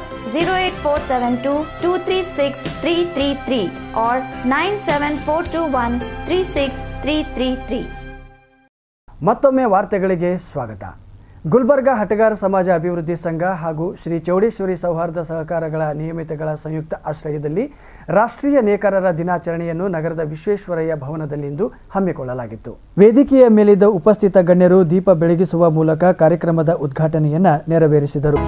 Speaker 5: 08472 236 333 or 97421 36333.
Speaker 3: ಮತ್ತೊಮ್ಮೆ ವಾರ್ತೆಗಳಿಗೆ ಸ್ವಾಗತ ಗುಲ್ಬರ್ಗ ಹಟಗಾರ ಸಮಾಜ ಅಭಿವೃದ್ಧಿ ಸಂಘ ಹಾಗೂ ಶ್ರೀ ಚೌಡೇಶ್ವರಿ ಸೌಹಾರ್ದ ಸಹಕಾರಗಳ ನಿಯಮಿತಗಳ ಸಂಯುಕ್ತ ಆಶ್ರಯದಲ್ಲಿ ರಾಷ್ಟ್ರೀಯ ನೇಕಾರರ ದಿನಾಚರಣೆಯನ್ನು ನಗರದ ವಿಶ್ವೇಶ್ವರಯ್ಯ ಭವನದಲ್ಲಿಂದು ಹಮ್ಮಿಕೊಳ್ಳಲಾಗಿತ್ತು ವೇದಿಕೆಯ ಮೇಲಿದ್ದ ಉಪಸ್ಥಿತ ಗಣ್ಯರು ದೀಪ ಬೆಳಗಿಸುವ ಮೂಲಕ ಕಾರ್ಯಕ್ರಮದ ಉದ್ಘಾಟನೆಯನ್ನ ನೆರವೇರಿಸಿದರು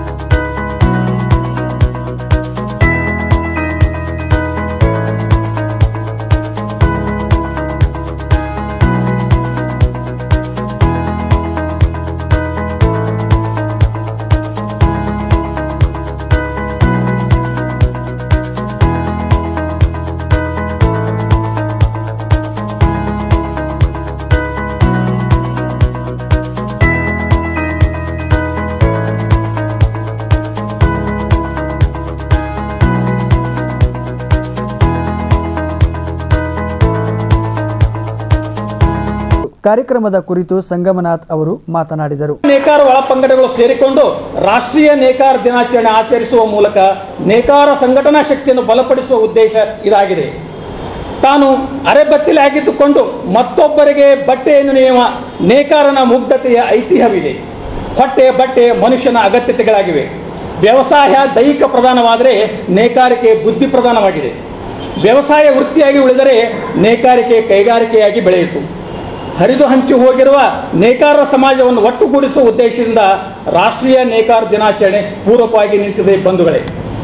Speaker 3: ಕಾರ್ಯಕ್ರಮದ ಕುರಿತು ಸಂಗಮನಾಥ್ ಅವರು ಮಾತನಾಡಿದರು
Speaker 16: ನೇಕಾರ ಒಳಪಂಗಡಗಳು ಸೇರಿಕೊಂಡು ರಾಷ್ಟ್ರೀಯ ನೇಕಾರ ದಿನಾಚರಣೆ ಆಚರಿಸುವ ಮೂಲಕ ನೇಕಾರ ಸಂಘಟನಾ ಶಕ್ತಿಯನ್ನು ಬಲಪಡಿಸುವ ಉದ್ದೇಶ ಇದಾಗಿದೆ ತಾನು ಅರೆಬತ್ತಿಲೆ ಆಗಿದ್ದುಕೊಂಡು ಮತ್ತೊಬ್ಬರಿಗೆ ಬಟ್ಟೆಯನ್ನು ನೇಯುವ ನೇಕಾರನ ಮುಗ್ಧತೆಯ ಐತಿಹ್ಯವಿದೆ ಹೊಟ್ಟೆ ಬಟ್ಟೆ ಮನುಷ್ಯನ ಅಗತ್ಯತೆಗಳಾಗಿವೆ ವ್ಯವಸಾಯ ದೈಹಿಕ ಪ್ರಧಾನವಾದರೆ ನೇಕಾರಿಕೆ ಬುದ್ಧಿ ಪ್ರಧಾನವಾಗಿದೆ ವ್ಯವಸಾಯ ವೃತ್ತಿಯಾಗಿ ಉಳಿದರೆ ನೇಕಾರಿಕೆ ಕೈಗಾರಿಕೆಯಾಗಿ ಬೆಳೆಯಿತು ಹರಿದು ಹಂಚಿ ಹೋಗಿರುವ ನೇಕಾರರ ಸಮಾಜವನ್ನು ಒಟ್ಟುಗೂಡಿಸುವ ಉದ್ದೇಶದಿಂದ ರಾಷ್ಟ್ರೀಯ ನೇಕಾರ ದಿನಾಚರಣೆ ಪೂರಕವಾಗಿ ನಿಂತಿದೆ ಬಂಧುಗಳೇ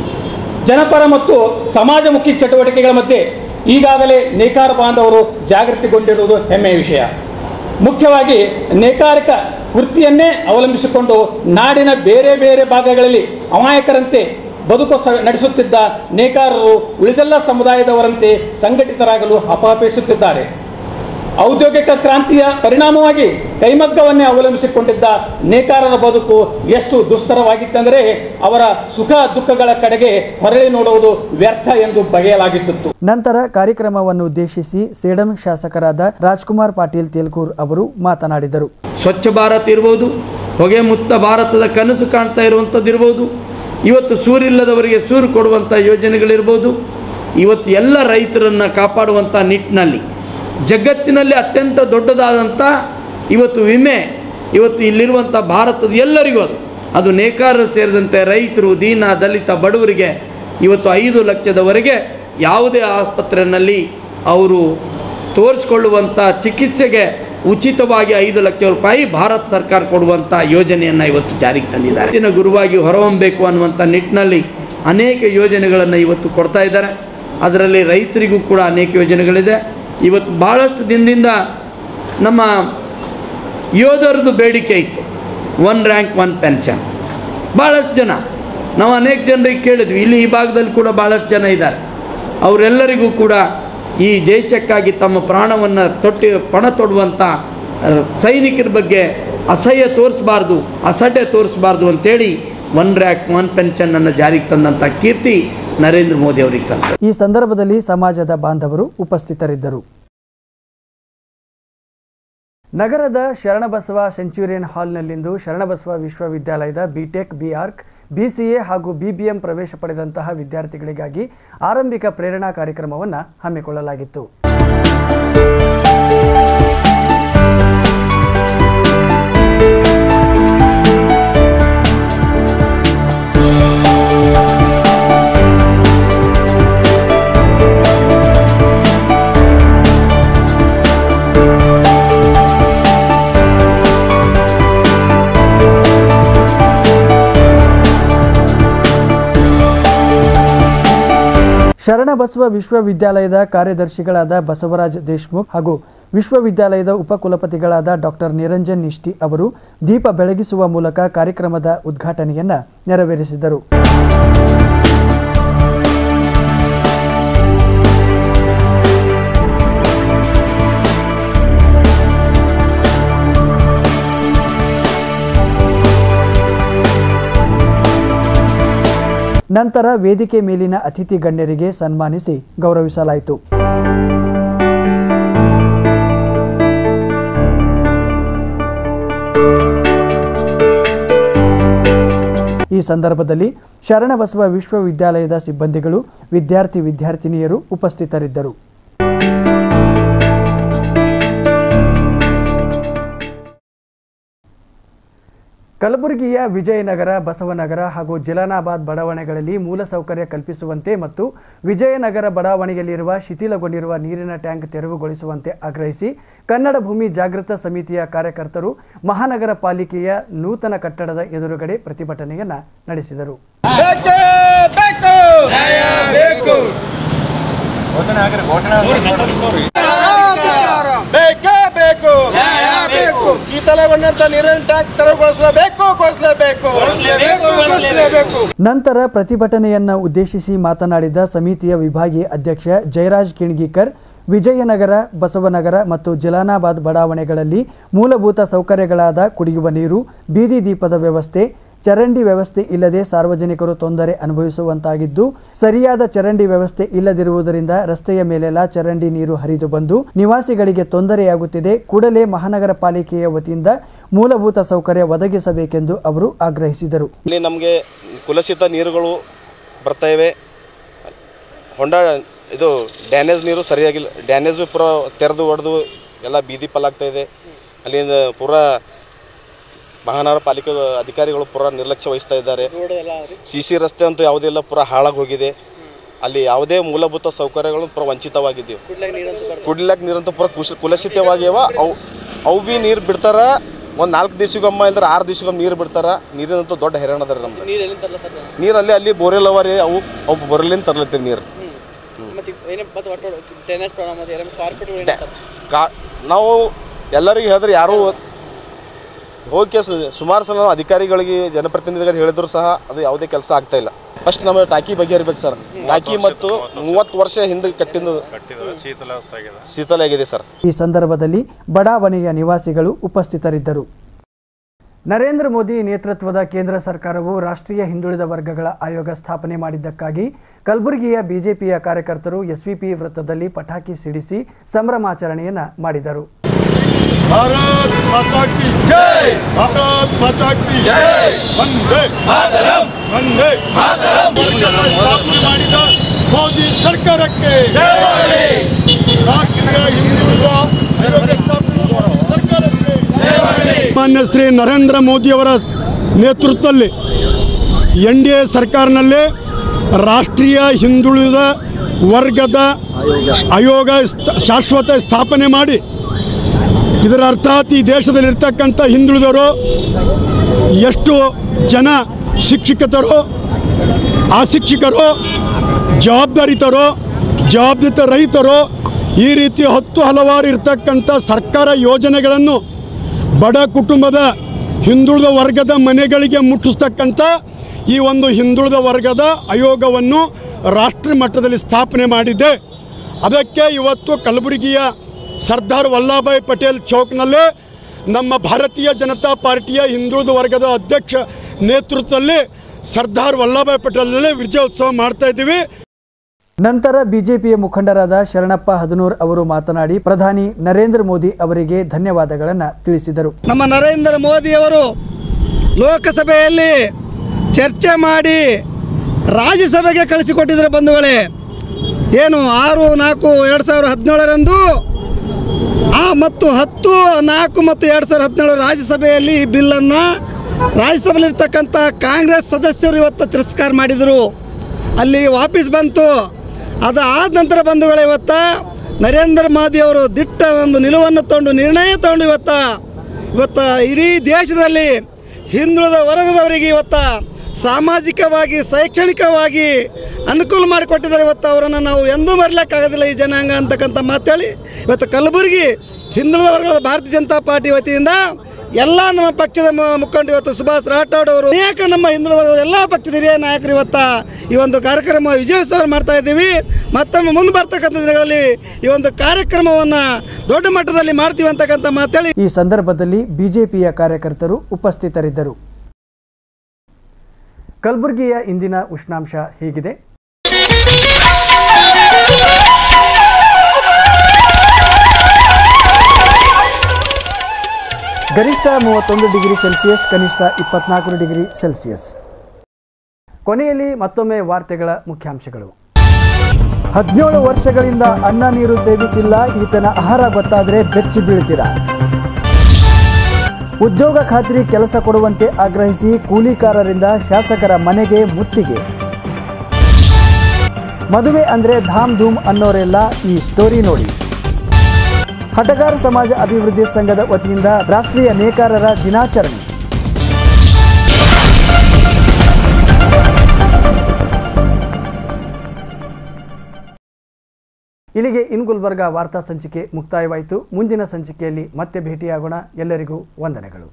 Speaker 16: ಜನಪರ ಮತ್ತು ಸಮಾಜಮುಖಿ ಚಟುವಟಿಕೆಗಳ ಮಧ್ಯೆ ಈಗಾಗಲೇ ನೇಕಾರ ಬಾಂಧವರು ಜಾಗೃತಿಗೊಂಡಿರುವುದು ಹೆಮ್ಮೆಯ ವಿಷಯ ಮುಖ್ಯವಾಗಿ ನೇಕಾರಿಕ ವೃತ್ತಿಯನ್ನೇ ಅವಲಂಬಿಸಿಕೊಂಡು ನಾಡಿನ ಬೇರೆ ಬೇರೆ ಭಾಗಗಳಲ್ಲಿ ಅಮಾಯಕರಂತೆ ಬದುಕು ಸ ನಡೆಸುತ್ತಿದ್ದ ನೇಕಾರರು ಉಳಿದೆಲ್ಲ ಸಮುದಾಯದವರಂತೆ ಸಂಘಟಿತರಾಗಲು ಹಪಹಪಿಸುತ್ತಿದ್ದಾರೆ ಔದ್ಯೋಗಿಕ ಕ್ರಾಂತಿಯ ಪರಿಣಾಮವಾಗಿ ಕೈಮಗ್ಗವನ್ನೇ ಅವಲಂಬಿಸಿಕೊಂಡಿದ್ದ ನೇಕಾರರ ಬದುಕು ಎಷ್ಟು ದುಸ್ತರವಾಗಿತ್ತೆಂದರೆ ಅವರ ಸುಖ ದುಃಖಗಳ ಕಡೆಗೆ ಹೊರಳಿ ನೋಡುವುದು ವ್ಯರ್ಥ ಎಂದು ಬಗೆಯಲಾಗಿತ್ತು
Speaker 3: ನಂತರ ಕಾರ್ಯಕ್ರಮವನ್ನು ಉದ್ದೇಶಿಸಿ ಸೇಡಂ ಶಾಸಕರಾದ ರಾಜ್ಕುಮಾರ್ ಪಾಟೀಲ್ ತೇಲ್ಕೂರ್ ಅವರು ಮಾತನಾಡಿದರು
Speaker 17: ಸ್ವಚ್ಛ ಭಾರತ್ ಇರ್ಬೋದು ಹೊಗೆ ಮುಕ್ತ ಭಾರತದ ಕನಸು ಕಾಣ್ತಾ ಇರುವಂಥದ್ದು ಇರ್ಬೋದು ಇವತ್ತು ಸೂರಿಲ್ಲದವರಿಗೆ ಸೂರು ಕೊಡುವಂಥ ಯೋಜನೆಗಳಿರ್ಬೋದು ಇವತ್ತು ಎಲ್ಲ ರೈತರನ್ನು ಕಾಪಾಡುವಂಥ ನಿಟ್ಟಿನಲ್ಲಿ ಜಗತ್ತಿನಲ್ಲಿ ಅತ್ಯಂತ ದೊಡ್ಡದಾದಂಥ ಇವತ್ತು ವಿಮೆ ಇವತ್ತು ಇಲ್ಲಿರುವಂಥ ಭಾರತದ ಎಲ್ಲರಿಗೂ ಅದು ಅದು ನೇಕಾರರು ಸೇರಿದಂತೆ ರೈತರು ದೀನ ದಲಿತ ಬಡವರಿಗೆ ಇವತ್ತು ಐದು ಲಕ್ಷದವರೆಗೆ ಯಾವುದೇ ಆಸ್ಪತ್ರೆಯಲ್ಲಿ ಅವರು ತೋರಿಸ್ಕೊಳ್ಳುವಂಥ ಚಿಕಿತ್ಸೆಗೆ ಉಚಿತವಾಗಿ ಐದು ಲಕ್ಷ ರೂಪಾಯಿ ಭಾರತ ಸರ್ಕಾರ ಕೊಡುವಂಥ ಯೋಜನೆಯನ್ನು ಇವತ್ತು ಜಾರಿಗೆ ತಂದಿದ್ದಾರೆ ದಿನ ಗುರುವಾಗಿ ಹೊರಹೊಮ್ಮಬೇಕು ಅನ್ನುವಂಥ ನಿಟ್ಟಿನಲ್ಲಿ ಅನೇಕ ಯೋಜನೆಗಳನ್ನು ಇವತ್ತು ಕೊಡ್ತಾ ಇದ್ದಾರೆ ಅದರಲ್ಲಿ ರೈತರಿಗೂ ಕೂಡ ಅನೇಕ ಯೋಜನೆಗಳಿದೆ ಇವತ್ತು ಭಾಳಷ್ಟು ದಿನದಿಂದ ನಮ್ಮ ಯೋಧರದ್ದು ಬೇಡಿಕೆ ಇತ್ತು ಒನ್ ರ್ಯಾಂಕ್ ಒನ್ ಪೆನ್ಷನ್ ಭಾಳಷ್ಟು ಜನ ನಾವು ಅನೇಕ ಜನರಿಗೆ ಕೇಳಿದ್ವಿ ಇಲ್ಲಿ ಈ ಭಾಗದಲ್ಲಿ ಕೂಡ ಭಾಳಷ್ಟು ಜನ ಇದ್ದಾರೆ ಅವರೆಲ್ಲರಿಗೂ ಕೂಡ ಈ ದೇಶಕ್ಕಾಗಿ ತಮ್ಮ ಪ್ರಾಣವನ್ನು ತೊಟ್ಟಿ ಪಣ ತೊಡುವಂಥ ಸೈನಿಕರ ಬಗ್ಗೆ ಅಸಹ್ಯ ತೋರಿಸಬಾರ್ದು ಅಸಡ್ಡೆ ತೋರಿಸಬಾರ್ದು ಅಂತೇಳಿ ಒನ್ ರ್ಯಾಂಕ್ ಒನ್ ಪೆನ್ಷನನ್ನು ಜಾರಿಗೆ ತಂದಂಥ ಕೀರ್ತಿ ನರೇಂದ್ರ ಮೋದಿ ಅವರಿಗೆ ಸಲ್ತ
Speaker 3: ಈ ಸಂದರ್ಭದಲ್ಲಿ ಸಮಾಜದ ಬಾಂಧವರು ಉಪಸ್ಥಿತರಿದ್ದರು ನಗರದ ಶರಣಬಸವ ಸೆಂಚುರಿಯನ್ ಹಾಲ್ನಲ್ಲಿಂದು ಶರಣಬಸವ ವಿಶ್ವವಿದ್ಯಾಲಯದ ಬಿಟೆಕ್ ಬಿಆರ್ಕ್ ಬಿಸಿಎ ಹಾಗೂ ಬಿಬಿಎಂ ಪ್ರವೇಶ ಪಡೆದಂತಹ ವಿದ್ಯಾರ್ಥಿಗಳಿಗಾಗಿ ಆರಂಭಿಕ ಪ್ರೇರಣಾ ಕಾರ್ಯಕ್ರಮವನ್ನು ಹಮ್ಮಿಕೊಳ್ಳಲಾಗಿತ್ತು ಶರಣಬಸವ ವಿಶ್ವವಿದ್ಯಾಲಯದ ಕಾರ್ಯದರ್ಶಿಗಳಾದ ಬಸವರಾಜ್ ದೇಶ್ಮುಖ್ ಹಾಗೂ ವಿಶ್ವವಿದ್ಯಾಲಯದ ಉಪಕುಲಪತಿಗಳಾದ ಡಾಕ್ಟರ್ ನಿರಂಜನ್ ನಿಷ್ಠಿ ಅವರು ದೀಪ ಬೆಳಗಿಸುವ ಮೂಲಕ ಕಾರ್ಯಕ್ರಮದ ಉದ್ಘಾಟನೆಯನ್ನ ನೆರವೇರಿಸಿದರು ನಂತರ ವೇದಿಕೆ ಮೇಲಿನ ಅತಿಥಿ ಗಣ್ಯರಿಗೆ ಸನ್ಮಾನಿಸಿ ಗೌರವಿಸಲಾಯಿತು ಈ ಸಂದರ್ಭದಲ್ಲಿ ಶರಣಬಸವ ವಿಶ್ವವಿದ್ಯಾಲಯದ ಸಿಬ್ಬಂದಿಗಳು ವಿದ್ಯಾರ್ಥಿ ವಿದ್ಯಾರ್ಥಿನಿಯರು ಉಪಸ್ಥಿತರಿದ್ದರು ಕಲಬುರಗಿಯ ವಿಜಯನಗರ ಬಸವನಗರ ಹಾಗೂ ಜಲಾನಾಬಾದ್ ಬಡಾವಣೆಗಳಲ್ಲಿ ಮೂಲಸೌಕರ್ಯ ಕಲ್ಪಿಸುವಂತೆ ಮತ್ತು ವಿಜಯನಗರ ಬಡಾವಣೆಯಲ್ಲಿರುವ ಶಿಥಿಲಗೊಂಡಿರುವ ನೀರಿನ ಟ್ಯಾಂಕ್ ತೆರವುಗೊಳಿಸುವಂತೆ ಆಗ್ರಹಿಸಿ ಕನ್ನಡ ಭೂಮಿ ಜಾಗೃತ ಸಮಿತಿಯ ಕಾರ್ಯಕರ್ತರು ಮಹಾನಗರ ಪಾಲಿಕೆಯ ನೂತನ ಕಟ್ಟಡದ ಎದುರುಗಡೆ ಪ್ರತಿಭಟನೆಯನ್ನ ನಡೆಸಿದರು
Speaker 10: ಬೇಕೇ ಬೇಕು ಬೇಕು ಶೀತಲಗೊಂಡಂತ ನೀರಿನ ಟ್ಯಾಂಕ್ ತೆರವುಗೊಳಿಸಲೇಬೇಕು ಗೊಳಿಸಲೇಬೇಕು ಗೊಳಿಸಲೇಬೇಕು
Speaker 3: ನಂತರ ಪ್ರತಿಭಟನೆಯನ್ನ ಉದ್ದೇಶಿಸಿ ಮಾತನಾಡಿದ ಸಮಿತಿಯ ವಿಭಾಗೀಯ ಅಧ್ಯಕ್ಷ ಜಯರಾಜ್ ಕಿಣ್ಗಿಕರ್ ವಿಜಯನಗರ ಬಸವನಗರ ಮತ್ತು ಜಲಾನಾಬಾದ್ ಬಡಾವಣೆಗಳಲ್ಲಿ ಮೂಲಭೂತ ಸೌಕರ್ಯಗಳಾದ ಕುಡಿಯುವ ನೀರು ಬೀದಿ ದೀಪದ ವ್ಯವಸ್ಥೆ ಚರಂಡಿ ವ್ಯವಸ್ಥೆ ಇಲ್ಲದೆ ಸಾರ್ವಜನಿಕರು ತೊಂದರೆ ಅನುಭವಿಸುವಂತಾಗಿದ್ದು ಸರಿಯಾದ ಚರಂಡಿ ವ್ಯವಸ್ಥೆ ಇಲ್ಲದಿರುವುದರಿಂದ ರಸ್ತೆಯ ಮೇಲೆಲ್ಲ ಚರಂಡಿ ನೀರು ಹರಿದು ಬಂದು ನಿವಾಸಿಗಳಿಗೆ ತೊಂದರೆಯಾಗುತ್ತಿದೆ ಕೂಡಲೇ ಮಹಾನಗರ ಪಾಲಿಕೆಯ ವತಿಯಿಂದ ಮೂಲಭೂತ ಸೌಕರ್ಯ ಒದಗಿಸಬೇಕೆಂದು ಅವರು ಆಗ್ರಹಿಸಿದರು
Speaker 10: ಇಲ್ಲಿ ನಮಗೆ ಕುಲಸಿತ ನೀರುಗಳು ಬರ್ತಾ ಇವೆ ಹೊಂಡ ಇದು ಡ್ಯಾನೇಜ್ ನೀರು ಸರಿಯಾಗಿಲ್ಲ ಡ್ಯಾನೇಜ್ ಬಿ ಪೂರ ತೆರೆದು ಒಡೆದು ಎಲ್ಲ ಬೀದಿ ಪಾಲಾಗ್ತಾ ಇದೆ ಅಲ್ಲಿಂದ ಪೂರಾ ಮಹಾನಗರ ಪಾಲಿಕೆ ಅಧಿಕಾರಿಗಳು ಪೂರ ನಿರ್ಲಕ್ಷ್ಯ ವಹಿಸ್ತಾ ಇದ್ದಾರೆ ಸಿ ಸಿ ರಸ್ತೆ ಅಂತೂ ಯಾವುದೇ ಇಲ್ಲ ಪೂರ ಹಾಳಾಗಿ ಹೋಗಿದೆ ಅಲ್ಲಿ ಯಾವುದೇ ಮೂಲಭೂತ ಸೌಕರ್ಯಗಳು ಪೂರ ವಂಚಿತವಾಗಿದ್ದೀವಿ ಕುಡ್ಲಿಕ್ಕೆ ನೀರಂತೂ ಪೂರ ಕುಶ ಕುಲಸಿತವಾಗಿವ ಅವು ಅವು ಭೀ ನೀರು ಬಿಡ್ತಾರ ಒಂದು ನಾಲ್ಕು ದಿವ್ಸಗೊಮ್ಮ ಇಲ್ದ್ರೆ ಆರು ದಿವ್ಸಗೊಮ್ಮೆ ನೀರು ಬಿಡ್ತಾರ ನೀರಿನಂತೂ ದೊಡ್ಡ ಹೈರಾಣ ಅದ ರೀ ನಮ್ದು
Speaker 18: ನೀರು ಎಲ್ಲಿಂದ ತರ್ಲತ್ತಾರ ಸರ್
Speaker 10: ನೀರು ಅಲ್ಲಿ ಅಲ್ಲಿ ಬೋರೆಲ್ ಅವ ರೀ ಅವು ಅವು ಬೋರೆಲಿಂದ ತರ್ಲತ್ತೀವಿ ನೀರು
Speaker 18: ಮತ್ತೆ ಏನೇ ಮತ್ತೆ ಒಟ್ಟು ಡ್ರೈನೇಜ್ ಪ್ರಾಬ್ಲಮ್ ಅದ ಎಲ್ಲ ಕಾರ್ಪೊರೇಟ್ ಏನಂತಾರೆ
Speaker 10: ಕಾ ನಾವು ಎಲ್ಲರಿಗೂ ಹೇಳಿದ್ರೆ ಯಾರೂ ಹೋಗಿ ಕೇಸ್ ಸುಮಾರು ಸಲ ನಾವು ಅಧಿಕಾರಿಗಳಿಗೆ ಜನಪ್ರತಿನಿಧಿಗಳಿಗೆ ಹೇಳಿದ್ರು ಸಹ ಅದು ಯಾವುದೇ ಕೆಲಸ ಆಗ್ತಾ ಇಲ್ಲ ಫಸ್ಟ್ ನಮ್ಮ ಟಾಕಿ ಬಗೆಹರಿಬೇಕು ಸರ್ ಟಾಕಿ ಮತ್ತು ಮೂವತ್ತು ವರ್ಷ ಹಿಂದೆ ಕಟ್ಟಿದ್ದು ಶೀತಲ ಆಗಿದೆ ಸರ್
Speaker 3: ಈ ಸಂದರ್ಭದಲ್ಲಿ ಬಡಾವಣೆಯ ನಿವಾಸಿಗಳು ಉಪಸ್ಥಿತರಿದ್ದರು ನರೇಂದ್ರ ಮೋದಿ ನೇತೃತ್ವದ ಕೇಂದ್ರ ಸರ್ಕಾರವು ರಾಷ್ಟ್ರೀಯ ಹಿಂದುಳಿದ ವರ್ಗಗಳ ಆಯೋಗ ಸ್ಥಾಪನೆ ಮಾಡಿದ್ದಕ್ಕಾಗಿ ಕಲಬುರಗಿಯ ಬಿಜೆಪಿಯ ಕಾರ್ಯಕರ್ತರು ಎಸ್ವಿಪಿ ವೃತ್ತದಲ್ಲಿ ಪಟಾಕಿ ಸಿಡಿಸಿ ಸಂಭ್ರಮಾಚರಣೆಯನ್ನ ಮಾಡಿದರು
Speaker 19: भारत माता की जय भारत माता की जय वंदे मातरम वंदे मातरम ವರ್ಗದ ಸ್ಥಾಪನೆ ಮಾಡಿದ ಮೋದಿ ಸರ್ಕಾರಕ್ಕೆ ರಾಷ್ಟ್ರೀಯ ಹಿಂದುಳಿದ ಆಯೋಗ ಸ್ಥಾಪನೆ ಮಾಡಿದ ಸರ್ಕಾರಕ್ಕೆ ಮಾನ್ಯ ಶ್ರೀ ನರೇಂದ್ರ ಮೋದಿಯವರ ನೇತೃತ್ವದಲ್ಲಿ ಎನ್ ಡಿ ಎ ಸರ್ಕಾರನಲ್ಲಿ ರಾಷ್ಟ್ರೀಯ ಹಿಂದುಳಿದ ವರ್ಗದ ಆಯೋಗ ಸ್ಥ- ಶಾಶ್ವತ ಸ್ಥಾಪನೆ ಮಾಡಿ ಇದರ ಅರ್ಥಾತ್ ಈ ದೇಶದಲ್ಲಿರ್ತಕ್ಕಂಥ ಹಿಂದುಳಿದವರು ಎಷ್ಟು ಜನ ಶಿಕ್ಷಿತರು ಆ ಶಿಕ್ಷಕರು ಜವಾಬ್ದಾರಿತರು ಜವಾಬ್ದಾರಿತ ರೈತರು ಈ ರೀತಿ ಹತ್ತು ಹಲವಾರು ಇರ್ತಕ್ಕಂಥ ಸರ್ಕಾರ ಯೋಜನೆಗಳನ್ನು ಬಡ ಕುಟುಂಬದ ಹಿಂದುಳಿದ ವರ್ಗದ ಮನೆಗಳಿಗೆ ಮುಟ್ಟಿಸ್ತಕ್ಕಂಥ ಈ ಒಂದು ಹಿಂದುಳಿದ ವರ್ಗದ ಆಯೋಗವನ್ನು ರಾಷ್ಟ್ರ ಮಟ್ಟದಲ್ಲಿ ಸ್ಥಾಪನೆ ಮಾಡಿದೆ ಅದಕ್ಕೆ ಇವತ್ತು ಕಲಬುರಗಿಯ ಸರ್ದಾರ್ ವಲ್ಲಭಾಯ್ ಪಟೇಲ್ ಚೌಕ್ನಲ್ಲಿ ನಮ್ಮ ಭಾರತೀಯ ಜನತಾ ಪಾರ್ಟಿಯ ಹಿಂದುಳಿದ ವರ್ಗದ ಅಧ್ಯಕ್ಷ ನೇತೃತ್ವದಲ್ಲಿ ಸರ್ದಾರ್ ವಲ್ಲಭಾಯ್ ಪಟೇಲ್ನಲ್ಲಿ ವಿಜಯೋತ್ಸವ ಮಾಡ್ತಾ ಇದ್ದೀವಿ
Speaker 3: ನಂತರ ಬಿಜೆಪಿಯ ಮುಖಂಡರಾದ ಶರಣಪ್ಪ ಹದನೂರ್ ಅವರು ಮಾತನಾಡಿ ಪ್ರಧಾನಿ ನರೇಂದ್ರ ಮೋದಿ ಅವರಿಗೆ ಧನ್ಯವಾದಗಳನ್ನು ತಿಳಿಸಿದರು
Speaker 20: ನಮ್ಮ ನರೇಂದ್ರ ಮೋದಿಯವರು ಲೋಕಸಭೆಯಲ್ಲಿ ಚರ್ಚೆ ಮಾಡಿ ರಾಜ್ಯಸಭೆಗೆ ಕಳಿಸಿಕೊಟ್ಟಿದ್ದಾರೆ ಬಂಧುಗಳೇ ಏನು ಆರು ನಾಲ್ಕು ಎರಡು ಸಾವಿರದ ಹದಿನೇಳರಂದು ಆ ಮತ್ತು ಹತ್ತು ನಾಲ್ಕು ಮತ್ತು ಎರಡು ಸಾವಿರದ ಹದಿನೇಳು ರಾಜ್ಯಸಭೆಯಲ್ಲಿ ಈ ಬಿಲ್ಲನ್ನು ರಾಜ್ಯಸಭೆಯಲ್ಲಿರ್ತಕ್ಕಂಥ ಕಾಂಗ್ರೆಸ್ ಸದಸ್ಯರು ಇವತ್ತು ತಿರಸ್ಕಾರ ಮಾಡಿದರು ಅಲ್ಲಿ ವಾಪಸ್ ಬಂತು ಅದು ಆದ ನಂತರ ಬಂಧುಗಳು ಇವತ್ತ ನರೇಂದ್ರ ಮೋದಿ ಅವರು ದಿಟ್ಟ ಒಂದು ನಿಲುವನ್ನು ತಗೊಂಡು ನಿರ್ಣಯ ತಗೊಂಡು ಇವತ್ತ ಇವತ್ತು ಇಡೀ ದೇಶದಲ್ಲಿ ಹಿಂದುಳಿದ ವರ್ಗದವರಿಗೆ ಇವತ್ತ ಸಾಮಾಜಿಕವಾಗಿ ಶೈಕ್ಷಣಿಕವಾಗಿ ಅನುಕೂಲ ಮಾಡಿಕೊಟ್ಟಿದ್ದಾರೆ ಇವತ್ತು ಅವರನ್ನು ನಾವು ಎಂದೂ ಮರಲಿಕ್ಕಾಗೋದಿಲ್ಲ ಈ ಜನಾಂಗ ಅಂತಕ್ಕಂಥ ಮಾತೇಳಿ ಇವತ್ತು ಕಲಬುರಗಿ ಹಿಂದುಳಿದ ವರ್ಗದ ಭಾರತೀಯ ಜನತಾ ಪಾರ್ಟಿ ವತಿಯಿಂದ ಎಲ್ಲ ನಮ್ಮ ಪಕ್ಷದ ಮು- ಮುಖಂಡರು ಇವತ್ತು ಸುಭಾಷ್ ರಾಠೋಡ್ ಅವರು ಅನೇಕ ನಮ್ಮ ಹಿಂದುಳಿದ ವರ್ಗದ ಎಲ್ಲ ಪಕ್ಷದ ಹಿರಿಯ ನಾಯಕರು ಇವತ್ತ ಈ ಒಂದು ಕಾರ್ಯಕ್ರಮ ವಿಜಯೋತ್ಸವ ಮಾಡ್ತಾ ಇದ್ದೀವಿ ಮತ್ತೊಮ್ಮೆ ಮುಂದೆ ಬರ್ತಕ್ಕಂಥ ದಿನಗಳಲ್ಲಿ ಈ ಒಂದು ಕಾರ್ಯಕ್ರಮವನ್ನು ದೊಡ್ಡ ಮಟ್ಟದಲ್ಲಿ ಮಾಡ್ತೀವಿ ಅಂತಕ್ಕಂಥ ಮಾತೇಳಿ
Speaker 3: ಈ ಸಂದರ್ಭದಲ್ಲಿ ಬಿಜೆಪಿಯ ಕಾರ್ಯಕರ್ತರು ಉಪಸ್ಥಿತರಿದ್ದರು ಕಲಬುರಗಿಯ ಇಂದಿನ ಉಷ್ಣಾಂಶ ಹೀಗಿದೆ ಗರಿಷ್ಠ ಮೂವತ್ತೊಂದು ಡಿಗ್ರಿ ಸೆಲ್ಸಿಯಸ್ ಕನಿಷ್ಠ ಇಪ್ಪತ್ನಾಲ್ಕು ಡಿಗ್ರಿ ಸೆಲ್ಸಿಯಸ್ ಕೊನೆಯಲ್ಲಿ ಮತ್ತೊಮ್ಮೆ ವಾರ್ತೆಗಳ ಮುಖ್ಯಾಂಶಗಳು ಹದಿನೇಳು ವರ್ಷಗಳಿಂದ ಅನ್ನ ನೀರು ಸೇವಿಸಿಲ್ಲ ಈತನ ಆಹಾರ ಗೊತ್ತಾದರೆ ಬೆಚ್ಚಿ ಬೀಳ್ತೀರಾ ಉದ್ಯೋಗ ಖಾತ್ರಿ ಕೆಲಸ ಕೊಡುವಂತೆ ಆಗ್ರಹಿಸಿ ಕೂಲಿಕಾರರಿಂದ ಶಾಸಕರ ಮನೆಗೆ ಮುತ್ತಿಗೆ ಮದುವೆ ಅಂದ್ರೆ ಧಾಮ್ ಧೂಮ್ ಅನ್ನೋರೆಲ್ಲ ಈ ಸ್ಟೋರಿ ನೋಡಿ ಹಟಗಾರ ಸಮಾಜ ಅಭಿವೃದ್ಧಿ ಸಂಘದ ವತಿಯಿಂದ ರಾಷ್ಟ್ರೀಯ ನೇಕಾರರ ದಿನಾಚರಣೆ ಇಲ್ಲಿಗೆ ಇನ್ ಗುಲ್ಬರ್ಗ ವಾರ್ತಾ ಸಂಚಿಕೆ ಮುಕ್ತಾಯವಾಯಿತು ಮುಂದಿನ ಸಂಚಿಕೆಯಲ್ಲಿ ಮತ್ತೆ ಭೇಟಿಯಾಗೋಣ ಎಲ್ಲರಿಗೂ ವಂದನೆಗಳು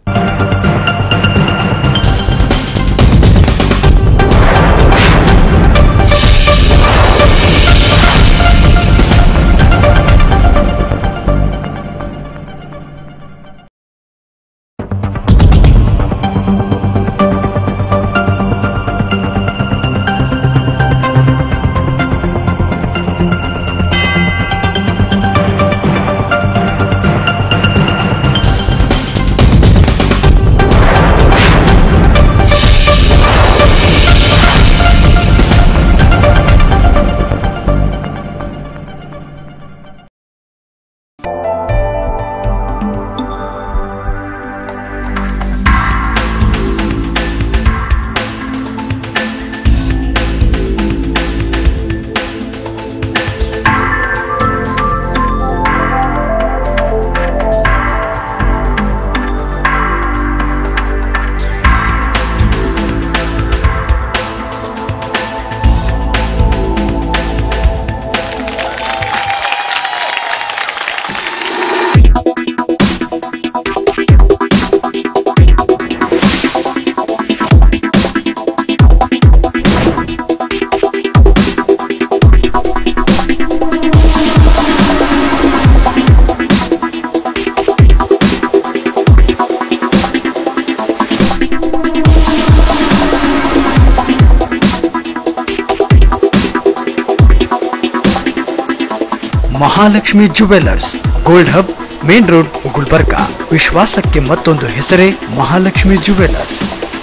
Speaker 1: Mahalakshmi jewellers gold hub main road Gulbarga ವಿಶ್ವಾಸಕ್ಕೆ ಮತ್ತೊಂದು ಹೆಸರೇ ಮಹಾಲಕ್ಷ್ಮಿ ಜುವೆಲ್ಲರ್ಸ್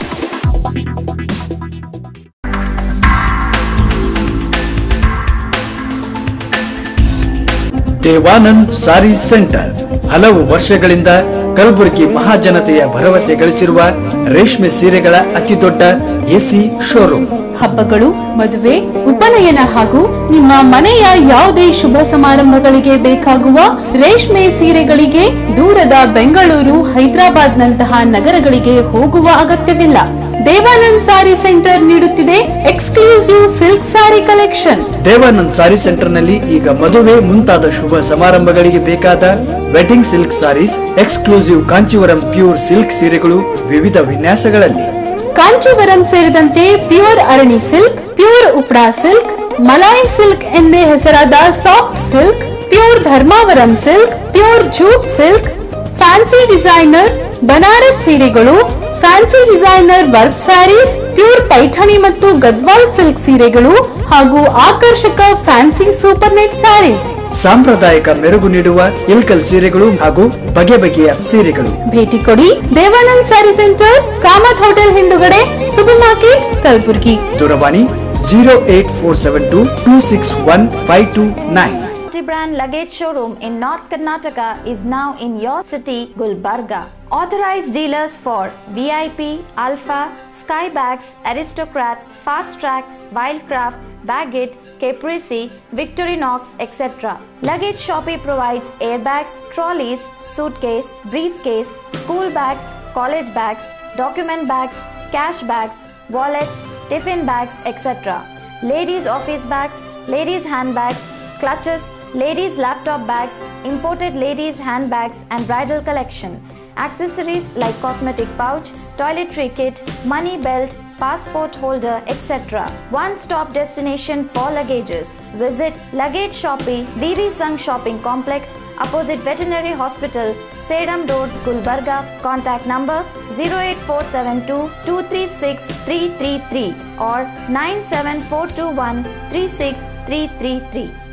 Speaker 1: ದೇವಾನಂದ್ ಸಾರಿ ಸೆಂಟರ್ ಹಲವು ವರ್ಷಗಳಿಂದ ಕಲಬುರಗಿ ಮಹಾಜನತೆಯ ಭರವಸೆ ಗಳಿಸಿರುವ ರೇಷ್ಮೆ ಸೀರೆಗಳ ಅತಿದೊಡ್ಡ ಎಸಿ ಶೋರೂಮ್
Speaker 4: ಹಬ್ಬಗಳು ಮದುವೆ ಉಪನಯನ ಹಾಗೂ ನಿಮ್ಮ ಮನೆಯ ಯಾವುದೇ ಶುಭ ಸಮಾರಂಭಗಳಿಗೆ ಬೇಕಾಗುವ ರೇಷ್ಮೆ ಸೀರೆಗಳಿಗೆ ದೂರದ ಬೆಂಗಳೂರು ಹೈದರಾಬಾದ್ ನಂತಹ ನಗರಗಳಿಗೆ ಹೋಗುವ ಅಗತ್ಯವಿಲ್ಲ ದೇವಾನಂದ್ ಸಾರಿ ಸೆಂಟರ್ ನೀಡುತ್ತಿದೆ ಕಲೆಕ್ಷನ್
Speaker 3: ದೇವಾನಂದ್ ಸಾರಿ ಸೆಂಟರ್ನಲ್ಲಿ ಈಗ ಮದುವೆ ಮುಂತಾದ ಶುಭ ಸಮಾರಂಭಗಳಿಗೆ ಬೇಕಾದ wedding silk saris exclusive Kanjeevaram pure silk ಸೀರೆಗಳು ವಿವಿಧ ವಿನ್ಯಾಸಗಳಲ್ಲಿ
Speaker 4: ಕಾಂಚೀವರಂ ಸೇರಿದಂತೆ pure Arani silk pure Uppada silk ಮಲಾಯಿ ಸಿಲ್ಕ್ ಎಂದೇ ಹೆಸರಾದ soft silk pure Dharmavaram silk pure jute silk fancy designer Banaras ಸೀರೆಗಳು fancy designer work saris pure Paithani ಮತ್ತು ಗದ್ವಾಲ್ ಸಿಲ್ಕ್ ಸೀರೆಗಳು ಹಾಗೂ ಆಕರ್ಷಕ ಫ್ಯಾನ್ಸಿ ಸೂಪರ್ ನೆಟ್ ಸ್ಯಾರೀಸ್
Speaker 3: ಸಾಂಪ್ರದಾಯಿಕ ಮೆರುಗು ನೀಡುವ ಇಲ್ಕಲ್ ಸೀರೆಗಳು ಹಾಗೂ ಬಗೆ ಬಗೆಯ ಸೀರೆಗಳು
Speaker 4: ಭೇಟಿ ಕೊಡಿ ದೇವಾನಂದ್ ಸ್ಯಾರಿ ಸೆಂಟರ್ ಕಾಮತ್ ಹೋಟೆಲ್ ಹಿಂದುಗಡೆ ಸೂಪರ್ ಮಾರ್ಕೆಟ್ ಕಲಬುರ್ಗಿ
Speaker 3: ದೂರವಾಣಿ zero eight four seven two two six one five two nine
Speaker 5: Multi-brand luggage showroom in North Karnataka is now in your city, Gulbarga. Authorized dealers for VIP, Alpha, Skybags, Aristocrat, Fast Track, Wildcraft, Baggett, Caprese, Victorinox, etc. Luggage Shoppe provides airbags, trolleys, suitcase, briefcase, school bags, college bags, document bags, cash bags, wallets, tiffin bags, etc. Ladies office bags, ladies handbags, clutches, ladies laptop bags, imported ladies handbags and bridal collection. Accessories like cosmetic pouch, toiletry kit, money belt, passport holder, etc. One-stop destination for luggages. Visit Luggage Shoppe, VV Sung Shopping Complex, opposite Veterinary Hospital, Sedam Road, Gulbarga. Contact number 08472 236 333 or 97421 36333.